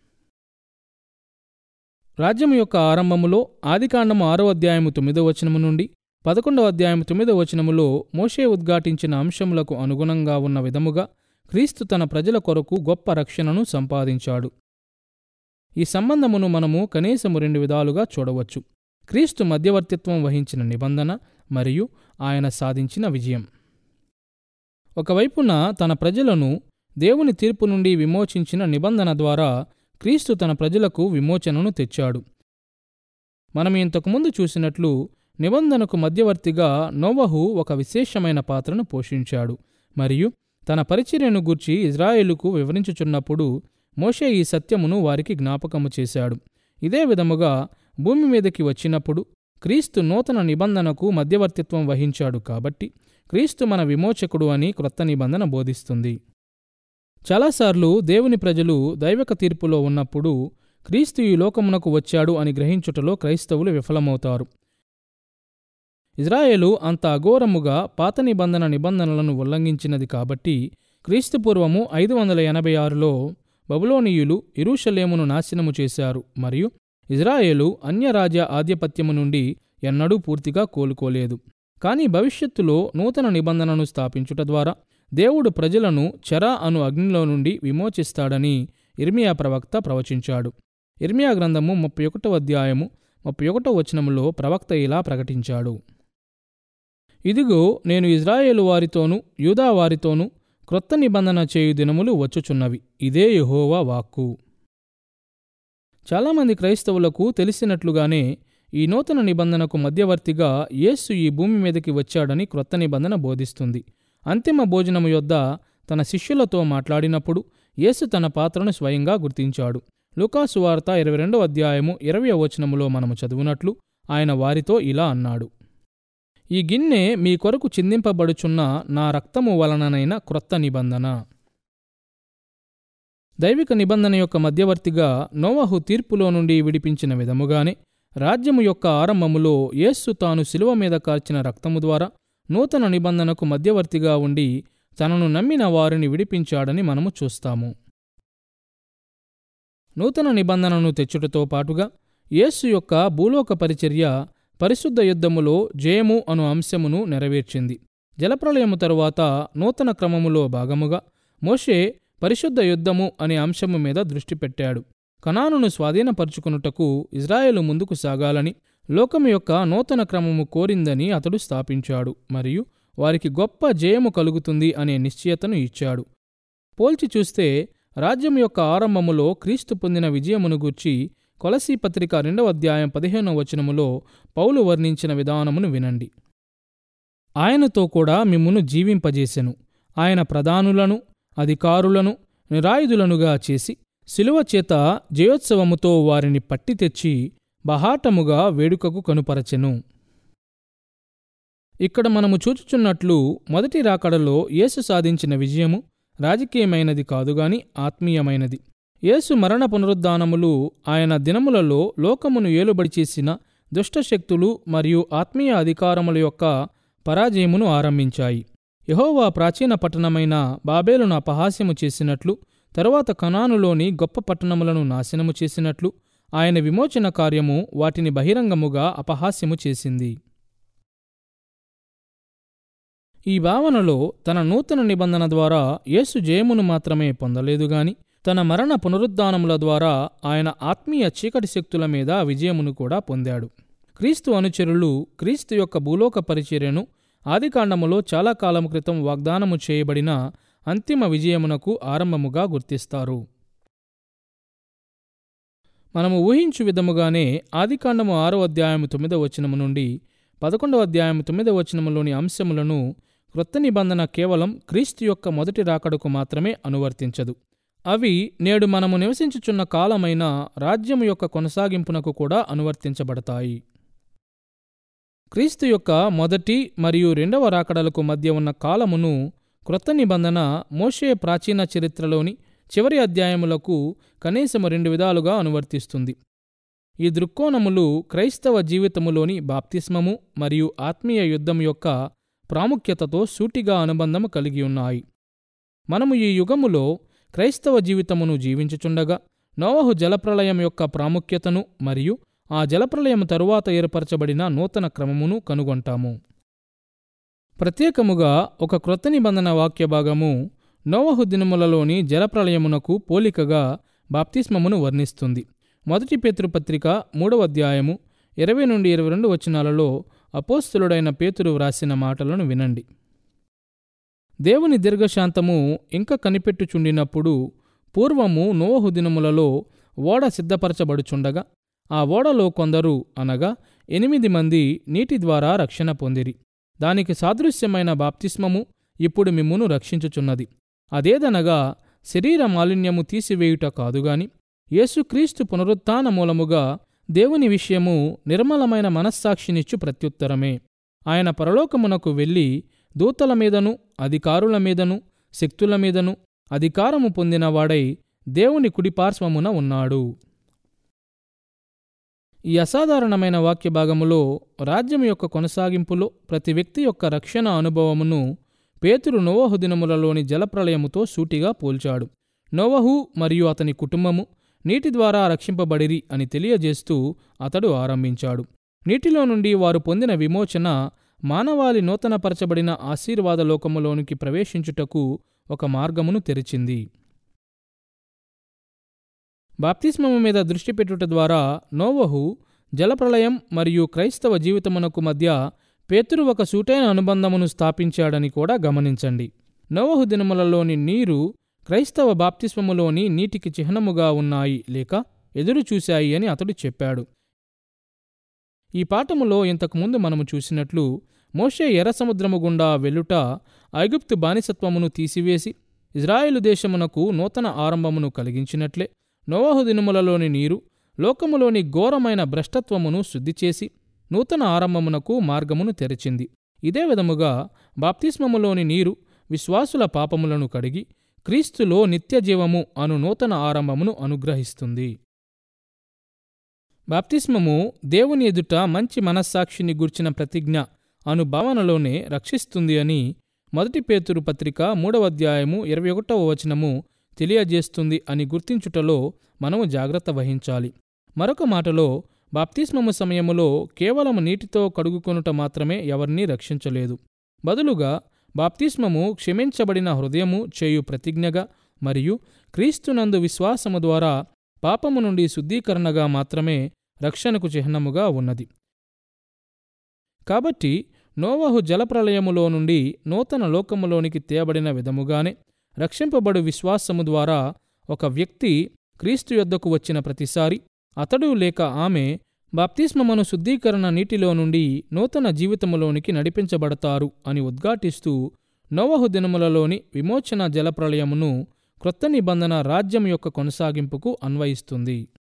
రాజ్యము యొక్క ఆరంభములో ఆదికాండము ఆరో అధ్యాయము తొమ్మిదో వచనము నుండి పదకొండవ అధ్యాయము తొమ్మిదో వచనములో మోషే ఉద్ఘాటించిన అంశములకు అనుగుణంగా ఉన్న విధముగా క్రీస్తు తన ప్రజల కొరకు గొప్ప రక్షణను సంపాదించాడు ఈ సంబంధమును మనము కనీసము రెండు విధాలుగా చూడవచ్చు క్రీస్తు మధ్యవర్తిత్వం వహించిన నిబంధన మరియు ఆయన సాధించిన విజయం ఒకవైపున తన ప్రజలను దేవుని తీర్పు నుండి విమోచించిన నిబంధన ద్వారా క్రీస్తు తన ప్రజలకు విమోచనను తెచ్చాడు మనం ఇంతకుముందు చూసినట్లు నిబంధనకు మధ్యవర్తిగా నోవహు ఒక విశేషమైన పాత్రను పోషించాడు మరియు తన పరిచర్యను గూర్చి ఇజ్రాయేలుకు వివరించుచున్నప్పుడు మోషే ఈ సత్యమును వారికి జ్ఞాపకము చేశాడు ఇదే విధముగా భూమి మీదకి వచ్చినప్పుడు క్రీస్తు నూతన నిబంధనకు మధ్యవర్తిత్వం వహించాడు కాబట్టి క్రీస్తు మన విమోచకుడు అని క్రొత్త నిబంధన బోధిస్తుంది చాలాసార్లు దేవుని ప్రజలు దైవక తీర్పులో ఉన్నప్పుడు క్రీస్తు ఈ లోకమునకు వచ్చాడు అని గ్రహించుటలో క్రైస్తవులు విఫలమవుతారు ఇజ్రాయేలు అంత అఘోరముగా పాత నిబంధన నిబంధనలను ఉల్లంఘించినది కాబట్టి క్రీస్తుపూర్వము ఐదు వందల ఎనభై ఆరులో బబులోనీయులు ఇరుషలేమును నాశనము చేశారు మరియు ఇజ్రాయేలు అన్యరాజ్య ఆధిపత్యము నుండి ఎన్నడూ పూర్తిగా కోలుకోలేదు కానీ భవిష్యత్తులో నూతన నిబంధనను స్థాపించుట ద్వారా దేవుడు ప్రజలను చెర అను అగ్నిలో నుండి విమోచిస్తాడని ఇర్మియా ప్రవక్త ప్రవచించాడు ఇర్మియా గ్రంథము ముప్పై ఒకటో అధ్యాయము ముప్పై ఒకటో వచనములో ప్రవక్త ఇలా ప్రకటించాడు ఇదిగో నేను ఇజ్రాయేలు వారితోనూ యూదా వారితోనూ క్రొత్త నిబంధన చేయు దినములు వచ్చుచున్నవి ఇదే యెహోవా వాక్కు చాలామంది క్రైస్తవులకు తెలిసినట్లుగానే ఈ నూతన నిబంధనకు మధ్యవర్తిగా యేసు ఈ భూమి మీదకి వచ్చాడని క్రొత్త నిబంధన బోధిస్తుంది అంతిమ భోజనము యొద్ద తన శిష్యులతో మాట్లాడినప్పుడు యేసు తన పాత్రను స్వయంగా గుర్తించాడు లూకాసు వార్త ఇరవై రెండో అధ్యాయము ఇరవై వచనములో మనము చదువునట్లు ఆయన వారితో ఇలా అన్నాడు ఈ గిన్నె మీ కొరకు చిందింపబడుచున్న నా రక్తము వలననైన క్రొత్త నిబంధన దైవిక నిబంధన యొక్క మధ్యవర్తిగా నోవహు తీర్పులో నుండి విడిపించిన విధముగానే రాజ్యము యొక్క ఆరంభములో యేస్సు తాను శిలువ మీద కార్చిన రక్తము ద్వారా నూతన నిబంధనకు మధ్యవర్తిగా ఉండి తనను నమ్మిన వారిని విడిపించాడని మనము చూస్తాము నూతన నిబంధనను తెచ్చుటతో పాటుగా యేస్సు యొక్క భూలోక పరిచర్య పరిశుద్ధ యుద్ధములో జయము అను అంశమును నెరవేర్చింది జలప్రలయము తరువాత నూతన క్రమములో భాగముగా మోషే పరిశుద్ధ యుద్ధము అనే అంశము మీద దృష్టి పెట్టాడు కనానును స్వాధీనపరుచుకునుటకు ఇజ్రాయేలు ముందుకు సాగాలని లోకము యొక్క నూతన క్రమము కోరిందని అతడు స్థాపించాడు మరియు వారికి గొప్ప జయము కలుగుతుంది అనే నిశ్చయతను ఇచ్చాడు పోల్చి చూస్తే రాజ్యం యొక్క ఆరంభములో క్రీస్తు పొందిన విజయమును గూర్చి కొలసీ పత్రిక రెండవ అధ్యాయం పదిహేనవ వచనములో పౌలు వర్ణించిన విధానమును వినండి ఆయనతో కూడా మిమ్మును జీవింపజేసెను ఆయన ప్రధానులను అధికారులను నిరాయుధులనుగా చేసి శిలువ చేత జయోత్సవముతో వారిని పట్టి తెచ్చి బహాటముగా వేడుకకు కనుపరచెను ఇక్కడ మనము చూచుచున్నట్లు మొదటి రాకడలో యేసు సాధించిన విజయము రాజకీయమైనది కాదుగాని ఆత్మీయమైనది యేసు మరణ పునరుద్ధానములు ఆయన దినములలో లోకమును ఏలుబడి చేసిన దుష్టశక్తులు మరియు ఆత్మీయ అధికారముల యొక్క పరాజయమును ఆరంభించాయి యహోవా ప్రాచీన పట్టణమైన బాబేలును అపహాస్యము చేసినట్లు తరువాత కనానులోని గొప్ప పట్టణములను నాశనము చేసినట్లు ఆయన విమోచన కార్యము వాటిని బహిరంగముగా అపహాస్యము చేసింది ఈ భావనలో తన నూతన నిబంధన ద్వారా యేసు జయమును మాత్రమే పొందలేదు గాని తన మరణ పునరుద్ధానముల ద్వారా ఆయన ఆత్మీయ చీకటి శక్తుల మీద విజయమును కూడా పొందాడు క్రీస్తు అనుచరులు క్రీస్తు యొక్క భూలోక పరిచర్యను ఆదికాండములో చాలా కాలం క్రితం వాగ్దానము చేయబడిన అంతిమ విజయమునకు ఆరంభముగా గుర్తిస్తారు మనము ఊహించు విధముగానే ఆదికాండము ఆరో అధ్యాయము తొమ్మిదవ వచనము నుండి పదకొండవ అధ్యాయము తొమ్మిదవ వచనములోని అంశములను క్రొత్త నిబంధన కేవలం క్రీస్తు యొక్క మొదటి రాకడకు మాత్రమే అనువర్తించదు అవి నేడు మనము నివసించుచున్న కాలమైన రాజ్యము యొక్క కొనసాగింపునకు కూడా అనువర్తించబడతాయి క్రీస్తు యొక్క మొదటి మరియు రెండవ రాకడలకు మధ్య ఉన్న కాలమును క్రొత్త నిబంధన మోషే ప్రాచీన చరిత్రలోని చివరి అధ్యాయములకు కనీసము రెండు విధాలుగా అనువర్తిస్తుంది ఈ దృక్కోణములు క్రైస్తవ జీవితములోని బాప్తిస్మము మరియు ఆత్మీయ యుద్ధం యొక్క ప్రాముఖ్యతతో సూటిగా అనుబంధము కలిగి ఉన్నాయి మనము ఈ యుగములో క్రైస్తవ జీవితమును జీవించుచుండగా నోవహు జలప్రలయం యొక్క ప్రాముఖ్యతను మరియు ఆ జలప్రలయం తరువాత ఏర్పరచబడిన నూతన క్రమమును కనుగొంటాము ప్రత్యేకముగా ఒక క్రొత్త నిబంధన వాక్య భాగము నోవహు దినములలోని జలప్రలయమునకు పోలికగా బాప్తిస్మమును వర్ణిస్తుంది మొదటి పేతృపత్రిక మూడవ అధ్యాయము ఇరవై నుండి ఇరవై రెండు వచనాలలో అపోస్తులుడైన పేతురు వ్రాసిన మాటలను వినండి దేవుని దీర్ఘశాంతము ఇంకా కనిపెట్టుచుండినప్పుడు పూర్వము నోవహు దినములలో ఓడ సిద్ధపరచబడుచుండగా ఆ ఓడలో కొందరు అనగా ఎనిమిది మంది నీటి ద్వారా రక్షణ పొందిరి దానికి సాదృశ్యమైన బాప్తిస్మము ఇప్పుడు మిమ్మును రక్షించుచున్నది అదేదనగా శరీర మాలిన్యము తీసివేయుట కాదుగాని యేసుక్రీస్తు పునరుత్థాన మూలముగా దేవుని విషయము నిర్మలమైన మనస్సాక్షినిచ్చు ప్రత్యుత్తరమే ఆయన పరలోకమునకు వెళ్ళి దూతల మీదను అధికారుల మీదను శక్తుల మీదను అధికారము పొందినవాడై దేవుని కుడిపార్శ్వమున ఉన్నాడు ఈ అసాధారణమైన వాక్య భాగములో రాజ్యం యొక్క కొనసాగింపులో ప్రతి వ్యక్తి యొక్క రక్షణ అనుభవమును పేతురు నోవహు దినములలోని జలప్రలయముతో సూటిగా పోల్చాడు నోవహు మరియు అతని కుటుంబము నీటి ద్వారా రక్షింపబడిరి అని తెలియజేస్తూ అతడు ఆరంభించాడు నీటిలో నుండి వారు పొందిన విమోచన మానవాళి నూతనపరచబడిన ఆశీర్వాద లోకములోనికి ప్రవేశించుటకు ఒక మార్గమును తెరిచింది బాప్తిస్మము మీద దృష్టి పెట్టుట ద్వారా నోవహు జలప్రళయం మరియు క్రైస్తవ జీవితమునకు మధ్య పేతురు ఒక సూటైన అనుబంధమును స్థాపించాడని కూడా గమనించండి నోవహు దినములలోని నీరు క్రైస్తవ బాప్తిస్మములోని నీటికి చిహ్నముగా ఉన్నాయి లేక ఎదురు చూశాయి అని అతడు చెప్పాడు ఈ పాఠములో ఇంతకుముందు మనము చూసినట్లు మోషే ఎర్ర సముద్రము గుండా వెల్లుట ఐగుప్తు బానిసత్వమును తీసివేసి ఇజ్రాయేలు దేశమునకు నూతన ఆరంభమును కలిగించినట్లే నోవాహు దినములలోని నీరు లోకములోని ఘోరమైన భ్రష్టత్వమును శుద్ధి చేసి నూతన ఆరంభమునకు మార్గమును తెరిచింది ఇదే విధముగా బాప్తిస్మములోని నీరు విశ్వాసుల పాపములను కడిగి క్రీస్తులో నిత్యజీవము అను నూతన ఆరంభమును అనుగ్రహిస్తుంది బాప్తిస్మము దేవుని ఎదుట మంచి మనస్సాక్షిని గుర్చిన ప్రతిజ్ఞ అను భావనలోనే రక్షిస్తుంది అని మొదటి పేతురు పత్రిక మూడవ అధ్యాయము ఇరవై ఒకటవ వచనము తెలియజేస్తుంది అని గుర్తించుటలో మనము జాగ్రత్త వహించాలి మరొక మాటలో బాప్తిస్మము సమయములో కేవలం నీటితో కడుగుకొనుట మాత్రమే ఎవరినీ రక్షించలేదు బదులుగా బాప్తిస్మము క్షమించబడిన హృదయము చేయు ప్రతిజ్ఞగా మరియు క్రీస్తునందు విశ్వాసము ద్వారా పాపము నుండి శుద్ధీకరణగా మాత్రమే రక్షణకు చిహ్నముగా ఉన్నది కాబట్టి నోవహు జలప్రలయములో నుండి నూతన లోకములోనికి తేబడిన విధముగానే రక్షింపబడు విశ్వాసము ద్వారా ఒక వ్యక్తి క్రీస్తు యొద్దకు వచ్చిన ప్రతిసారి అతడు లేక ఆమె బాప్తిస్మమును శుద్ధీకరణ నీటిలో నుండి నూతన జీవితములోనికి నడిపించబడతారు అని ఉద్ఘాటిస్తూ నోవహు దినములలోని విమోచన జలప్రలయమును క్రొత్త నిబంధన రాజ్యం యొక్క కొనసాగింపుకు అన్వయిస్తుంది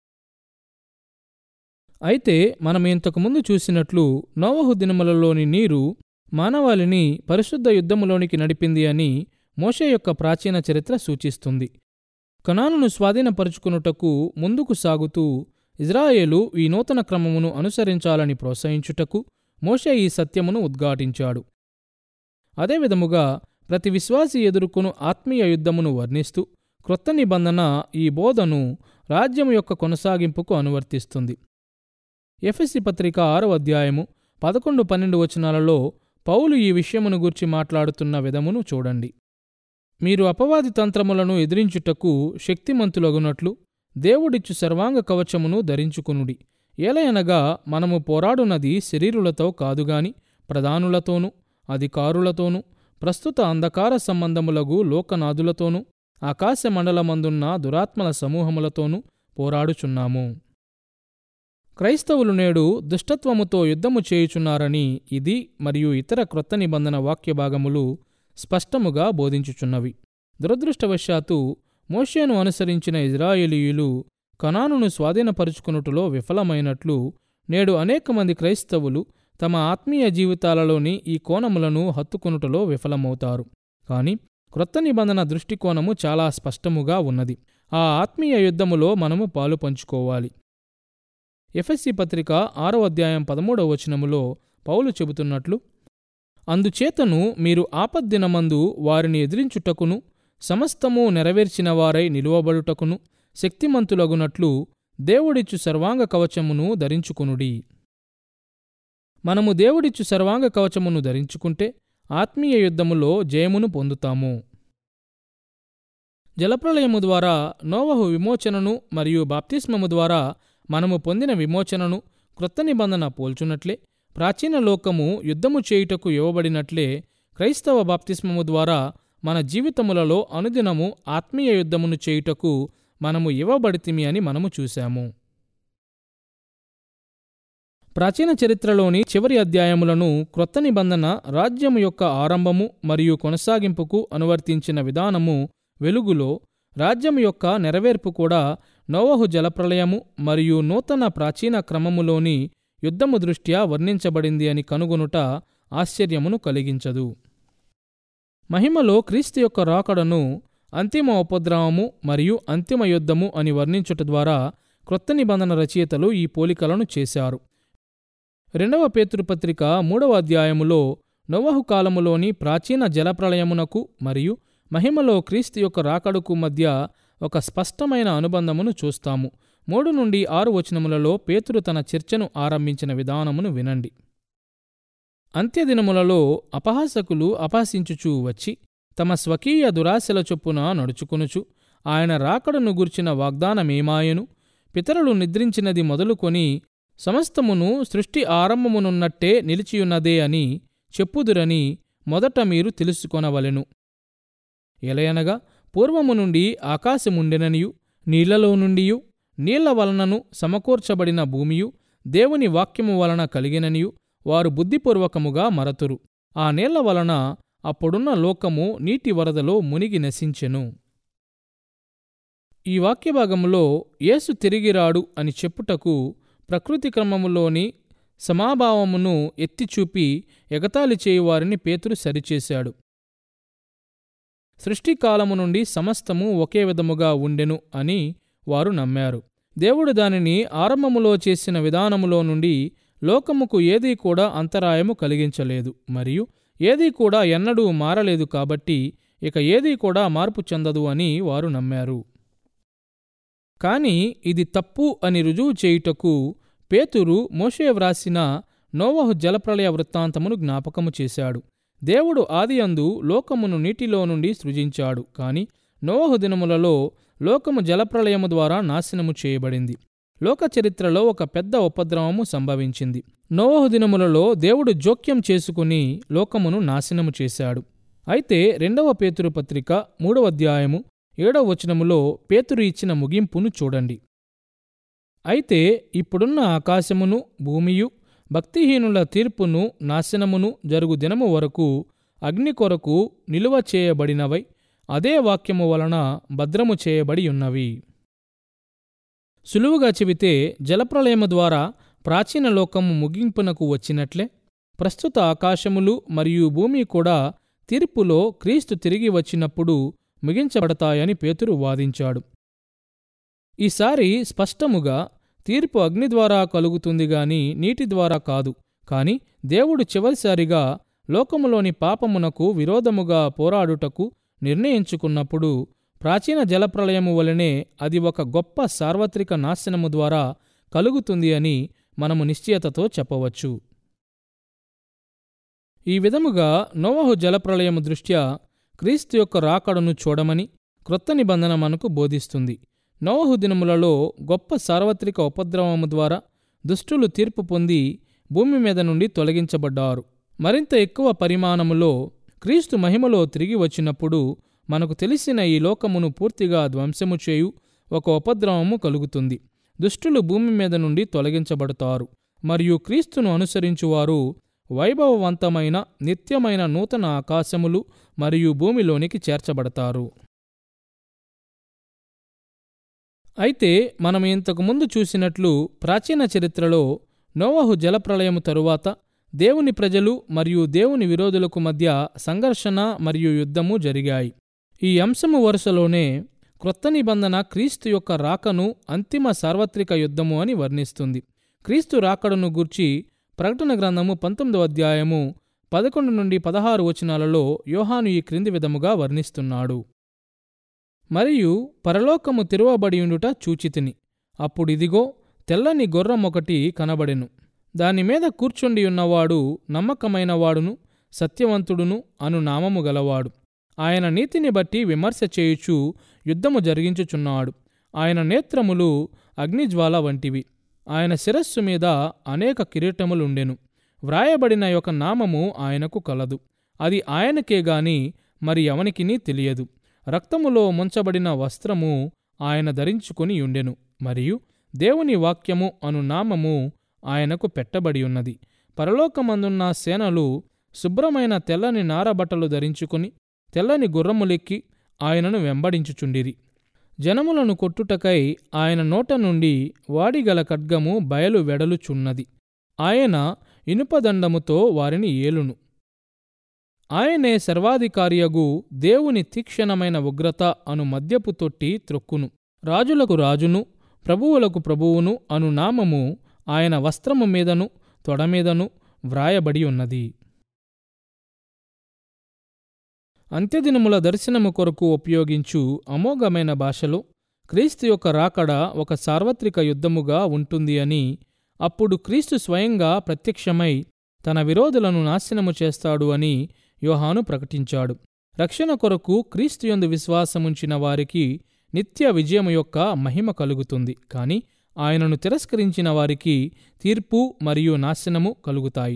అయితే మనం ఇంతకుముందు చూసినట్లు నోవహు దినములలోని నీరు మానవాళిని పరిశుద్ధ యుద్ధములోనికి నడిపింది అని మోషే యొక్క ప్రాచీన చరిత్ర సూచిస్తుంది కణానును స్వాధీనపరుచుకునుటకు ముందుకు సాగుతూ ఇజ్రాయేలు ఈ నూతన క్రమమును అనుసరించాలని ప్రోత్సహించుటకు మోషే ఈ సత్యమును ఉద్ఘాటించాడు అదేవిధముగా ప్రతి విశ్వాసి ఎదుర్కొను ఆత్మీయ యుద్ధమును వర్ణిస్తూ క్రొత్త నిబంధన ఈ బోధను రాజ్యము యొక్క కొనసాగింపుకు అనువర్తిస్తుంది ఎఫ్ఎస్సి పత్రిక ఆరో అధ్యాయము పదకొండు పన్నెండు వచనాలలో పౌలు ఈ విషయమును గూర్చి మాట్లాడుతున్న విధమును చూడండి మీరు అపవాది తంత్రములను ఎదిరించుటకు శక్తిమంతులగునట్లు దేవుడిచ్చు సర్వాంగ కవచమును ధరించుకునుడి ఏలయనగా మనము పోరాడునది శరీరులతో కాదుగాని ప్రధానులతోనూ అధికారులతోనూ ప్రస్తుత అంధకార సంబంధములగు లోకనాదులతోనూ ఆకాశ మండలమందున్న దురాత్మల సమూహములతోనూ పోరాడుచున్నాము క్రైస్తవులు నేడు దుష్టత్వముతో యుద్ధము చేయుచున్నారని ఇది మరియు ఇతర క్రొత్త నిబంధన వాక్య భాగములు స్పష్టముగా బోధించుచున్నవి దురదృష్టవశాత్తు మోషేను అనుసరించిన ఇజ్రాయేలీయులు కనానును స్వాధీనపరుచుకునుటలో విఫలమైనట్లు నేడు అనేక మంది క్రైస్తవులు తమ ఆత్మీయ జీవితాలలోని ఈ కోణములను హత్తుకొనుటలో విఫలమవుతారు కాని క్రొత్త నిబంధన దృష్టికోణము చాలా స్పష్టముగా ఉన్నది ఆ ఆత్మీయ యుద్ధములో మనము పాలు పంచుకోవాలి ఎఫ్ఎస్సి పత్రిక ఆరో అధ్యాయం పదమూడవ వచనములో పౌలు చెబుతున్నట్లు అందుచేతను మీరు ఆపద్దినమందు వారిని ఎదిరించుటకును సమస్తము నెరవేర్చిన వారై నిలువబడుటకును శక్తిమంతులగునట్లు దేవుడిచ్చు సర్వాంగ కవచమును ధరించుకునుడి మనము దేవుడిచ్చు సర్వాంగ కవచమును ధరించుకుంటే ఆత్మీయ యుద్ధములో జయమును పొందుతాము జలప్రలయము ద్వారా నోవహు విమోచనను మరియు బాప్తిస్మము ద్వారా మనము పొందిన విమోచనను క్రొత్త నిబంధన పోల్చున్నట్లే ప్రాచీన లోకము యుద్ధము చేయుటకు ఇవ్వబడినట్లే క్రైస్తవ బాప్తిస్మము ద్వారా మన జీవితములలో అనుదినము ఆత్మీయ యుద్ధమును చేయుటకు మనము ఇవ్వబడితిమి అని మనము చూశాము ప్రాచీన చరిత్రలోని చివరి అధ్యాయములను క్రొత్త నిబంధన రాజ్యము యొక్క ఆరంభము మరియు కొనసాగింపుకు అనువర్తించిన విధానము వెలుగులో రాజ్యం యొక్క నెరవేర్పు కూడా నోవహు జలప్రలయము మరియు నూతన ప్రాచీన క్రమములోని యుద్ధము దృష్ట్యా వర్ణించబడింది అని కనుగొనుట ఆశ్చర్యమును కలిగించదు మహిమలో క్రీస్తు యొక్క రాకడను అంతిమ ఉపద్రవము మరియు అంతిమ యుద్ధము అని వర్ణించుట ద్వారా క్రొత్త నిబంధన రచయితలు ఈ పోలికలను చేశారు రెండవ పేతృపత్రిక మూడవ అధ్యాయములో నోవహు కాలములోని ప్రాచీన జలప్రలయమునకు మరియు మహిమలో క్రీస్తు యొక్క రాకడకు మధ్య ఒక స్పష్టమైన అనుబంధమును చూస్తాము మూడు నుండి ఆరు వచనములలో పేతురు తన చర్చను ఆరంభించిన విధానమును వినండి అంత్యదినములలో అపహాసకులు అపహసించుచూ వచ్చి తమ స్వకీయ దురాశల చొప్పున నడుచుకొనుచు ఆయన రాకడను గుర్చిన వాగ్దానమేమాయను పితరులు నిద్రించినది మొదలుకొని సమస్తమును సృష్టి ఆరంభమునున్నట్టే నిలిచియున్నదే అని చెప్పుదురని మొదట మీరు తెలుసుకొనవలెను ఎలయనగా పూర్వము నుండి ఆకాశముండెననియు నీళ్లలో నుండియు నీళ్ల వలనను సమకూర్చబడిన భూమియు దేవుని వాక్యము వలన కలిగిననియు వారు బుద్ధిపూర్వకముగా మరతురు ఆ నీళ్ల వలన అప్పుడున్న లోకము నీటి వరదలో మునిగి నశించెను ఈ వాక్యభాగములో యేసు తిరిగిరాడు అని చెప్పుటకు ప్రకృతి క్రమములోని సమాభావమును ఎత్తిచూపి ఎగతాళి చేయువారిని పేతురు సరిచేశాడు సృష్టికాలము నుండి సమస్తము ఒకే విధముగా ఉండెను అని వారు నమ్మారు దేవుడు దానిని ఆరంభములో చేసిన విధానములో నుండి లోకముకు ఏదీ కూడా అంతరాయము కలిగించలేదు మరియు ఏదీ కూడా ఎన్నడూ మారలేదు కాబట్టి ఇక ఏదీ కూడా మార్పు చెందదు అని వారు నమ్మారు కాని ఇది తప్పు అని రుజువు చేయుటకు పేతురు మోషే వ్రాసిన నోవహు జలప్రళయ వృత్తాంతమును జ్ఞాపకము చేశాడు దేవుడు ఆదియందు లోకమును నీటిలో నుండి సృజించాడు కాని నోవహు దినములలో లోకము జలప్రళయము ద్వారా నాశనము చేయబడింది లోక చరిత్రలో ఒక పెద్ద ఉపద్రవము సంభవించింది నోవహు దినములలో దేవుడు జోక్యం చేసుకుని లోకమును నాశనము చేశాడు అయితే రెండవ పేతురు పత్రిక మూడవ అధ్యాయము ఏడవ వచనములో పేతురు ఇచ్చిన ముగింపును చూడండి అయితే ఇప్పుడున్న ఆకాశమును భూమియు భక్తిహీనుల తీర్పును నాశనమును జరుగు దినము వరకు అగ్ని కొరకు నిలువ చేయబడినవై అదే వాక్యము వలన భద్రము చేయబడి ఉన్నవి సులువుగా చెబితే జలప్రలయము ద్వారా ప్రాచీన లోకము ముగింపునకు వచ్చినట్లే ప్రస్తుత ఆకాశములు మరియు భూమి కూడా తీర్పులో క్రీస్తు తిరిగి వచ్చినప్పుడు ముగించబడతాయని పేతురు వాదించాడు ఈసారి స్పష్టముగా తీర్పు అగ్ని ద్వారా కలుగుతుంది గాని నీటి ద్వారా కాదు కాని దేవుడు చివరిసారిగా లోకములోని పాపమునకు విరోధముగా పోరాడుటకు నిర్ణయించుకున్నప్పుడు ప్రాచీన జలప్రలయము వలనే అది ఒక గొప్ప సార్వత్రిక నాశనము ద్వారా కలుగుతుంది అని మనము నిశ్చయతతో చెప్పవచ్చు ఈ విధముగా నోవహు జలప్రలయము దృష్ట్యా క్రీస్తు యొక్క రాకడను చూడమని క్రొత్త నిబంధన మనకు బోధిస్తుంది నోవహు దినములలో గొప్ప సార్వత్రిక ఉపద్రవము ద్వారా దుష్టులు తీర్పు పొంది భూమి మీద నుండి తొలగించబడ్డారు మరింత ఎక్కువ పరిమాణములో క్రీస్తు మహిమలో తిరిగి వచ్చినప్పుడు మనకు తెలిసిన ఈ లోకమును పూర్తిగా ధ్వంసము చేయు ఒక ఉపద్రవము కలుగుతుంది దుష్టులు భూమి మీద నుండి తొలగించబడతారు మరియు క్రీస్తును అనుసరించువారు వైభవవంతమైన నిత్యమైన నూతన ఆకాశములు మరియు భూమిలోనికి చేర్చబడతారు అయితే మనం ఇంతకు ముందు చూసినట్లు ప్రాచీన చరిత్రలో నోవహు జలప్రళయము తరువాత దేవుని ప్రజలు మరియు దేవుని విరోధులకు మధ్య సంఘర్షణ మరియు యుద్ధము జరిగాయి ఈ అంశము వరుసలోనే క్రొత్త నిబంధన క్రీస్తు యొక్క రాకను అంతిమ సార్వత్రిక యుద్ధము అని వర్ణిస్తుంది క్రీస్తు రాకడను గూర్చి ప్రకటన గ్రంథము పంతొమ్మిదో అధ్యాయము పదకొండు నుండి పదహారు వచనాలలో యోహాను ఈ క్రింది విధముగా వర్ణిస్తున్నాడు మరియు పరలోకము తెరువబడియుండుట చూచితిని అప్పుడిదిగో తెల్లని గుర్రం ఒకటి కనబడెను దానిమీద కూర్చుండి ఉన్నవాడు నమ్మకమైనవాడును సత్యవంతుడును అను నామము గలవాడు ఆయన నీతిని బట్టి విమర్శ చేయుచు యుద్ధము జరిగించుచున్నాడు ఆయన నేత్రములు అగ్నిజ్వాల వంటివి ఆయన శిరస్సు మీద అనేక కిరీటములుండెను వ్రాయబడిన యొక్క నామము ఆయనకు కలదు అది ఆయనకే గాని మరి ఎవనికినీ తెలియదు రక్తములో ముంచబడిన వస్త్రము ఆయన ధరించుకుని ఉండెను మరియు దేవుని వాక్యము అను నామము ఆయనకు పెట్టబడి ఉన్నది పరలోకమందున్న సేనలు శుభ్రమైన తెల్లని నారబట్టలు ధరించుకుని తెల్లని గుర్రములెక్కి ఆయనను వెంబడించుచుండిరి జనములను కొట్టుటకై ఆయన నోట నుండి వాడిగల ఖడ్గము బయలు వెడలుచున్నది ఆయన ఇనుపదండముతో వారిని ఏలును ఆయనే సర్వాధికారియగు దేవుని తీక్షణమైన ఉగ్రత అను మద్యపు తొట్టి త్రొక్కును రాజులకు రాజును ప్రభువులకు ప్రభువును అను నామము ఆయన వస్త్రము మీదను తొడమీదను వ్రాయబడి ఉన్నది అంత్యదినముల దర్శనము కొరకు ఉపయోగించు అమోఘమైన భాషలో క్రీస్తు యొక్క రాకడ ఒక సార్వత్రిక యుద్ధముగా ఉంటుంది అని అప్పుడు క్రీస్తు స్వయంగా ప్రత్యక్షమై తన విరోధులను నాశనము చేస్తాడు అని యోహాను ప్రకటించాడు రక్షణ కొరకు క్రీస్తు యందు విశ్వాసముంచిన వారికి నిత్య విజయం యొక్క మహిమ కలుగుతుంది కానీ ఆయనను తిరస్కరించిన వారికి తీర్పు మరియు నాశనము కలుగుతాయి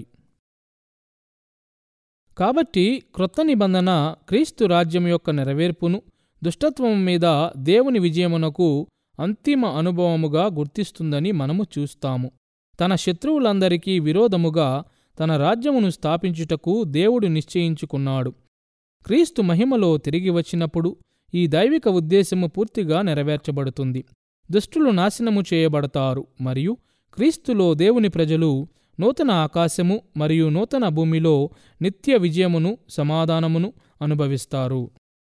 కాబట్టి క్రొత్త నిబంధన క్రీస్తు రాజ్యం యొక్క నెరవేర్పును దుష్టత్వం మీద దేవుని విజయమునకు అంతిమ అనుభవముగా గుర్తిస్తుందని మనము చూస్తాము తన శత్రువులందరికీ విరోధముగా తన రాజ్యమును స్థాపించుటకు దేవుడు నిశ్చయించుకున్నాడు క్రీస్తు మహిమలో తిరిగి వచ్చినప్పుడు ఈ దైవిక ఉద్దేశము పూర్తిగా నెరవేర్చబడుతుంది దుష్టులు నాశనము చేయబడతారు మరియు క్రీస్తులో దేవుని ప్రజలు నూతన ఆకాశము మరియు నూతన భూమిలో నిత్య విజయమును సమాధానమును అనుభవిస్తారు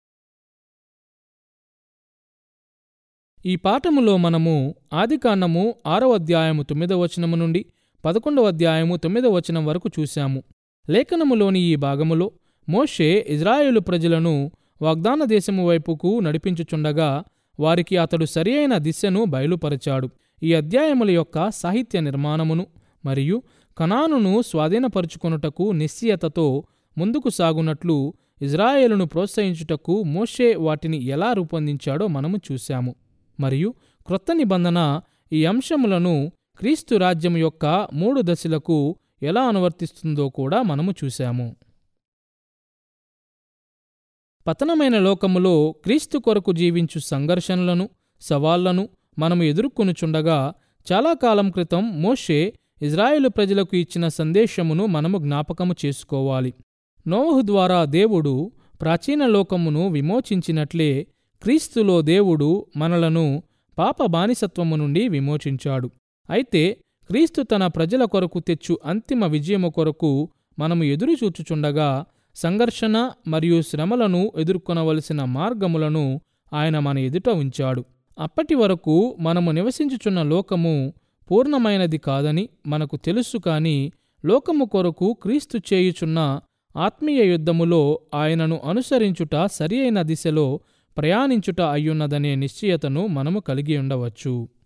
ఈ పాఠములో మనము ఆదికాండము ఆరో అధ్యాయము తొమ్మిదవ వచనము నుండి పదకొండవ అధ్యాయము తొమ్మిదవ వచనం వరకు చూశాము లేఖనములోని ఈ భాగములో మోషే ఇజ్రాయేలు ప్రజలను వాగ్దాన దేశము వైపుకు నడిపించుచుండగా వారికి అతడు సరియైన దిశను బయలుపరచాడు ఈ అధ్యాయముల యొక్క సాహిత్య నిర్మాణమును మరియు కనానును స్వాధీనపరుచుకొనుటకు నిశ్చయతతో ముందుకు సాగునట్లు ఇజ్రాయేలును ప్రోత్సహించుటకు మోషే వాటిని ఎలా రూపొందించాడో మనము చూశాము మరియు క్రొత్త నిబంధన ఈ అంశములను క్రీస్తు రాజ్యం యొక్క మూడు దశలకు ఎలా అనువర్తిస్తుందో కూడా మనము చూశాము పతనమైన లోకములో క్రీస్తు కొరకు జీవించు సంఘర్షణలను సవాళ్లను మనము ఎదుర్కొనుచుండగా చాలా కాలం క్రితం మోషే ఇజ్రాయేలు ప్రజలకు ఇచ్చిన సందేశమును మనము జ్ఞాపకము చేసుకోవాలి నోవహు ద్వారా దేవుడు ప్రాచీన లోకమును విమోచించినట్లే క్రీస్తులో దేవుడు మనలను పాప బానిసత్వము నుండి విమోచించాడు అయితే క్రీస్తు తన ప్రజల కొరకు తెచ్చు అంతిమ విజయము కొరకు మనము ఎదురుచూచుచుండగా సంఘర్షణ మరియు శ్రమలను ఎదుర్కొనవలసిన మార్గములను ఆయన మన ఎదుట ఉంచాడు అప్పటి వరకు మనము నివసించుచున్న లోకము పూర్ణమైనది కాదని మనకు తెలుసు కాని లోకము కొరకు క్రీస్తు చేయుచున్న ఆత్మీయ యుద్ధములో ఆయనను అనుసరించుట సరి అయిన దిశలో ప్రయాణించుట అయ్యున్నదనే నిశ్చయతను మనము కలిగి ఉండవచ్చు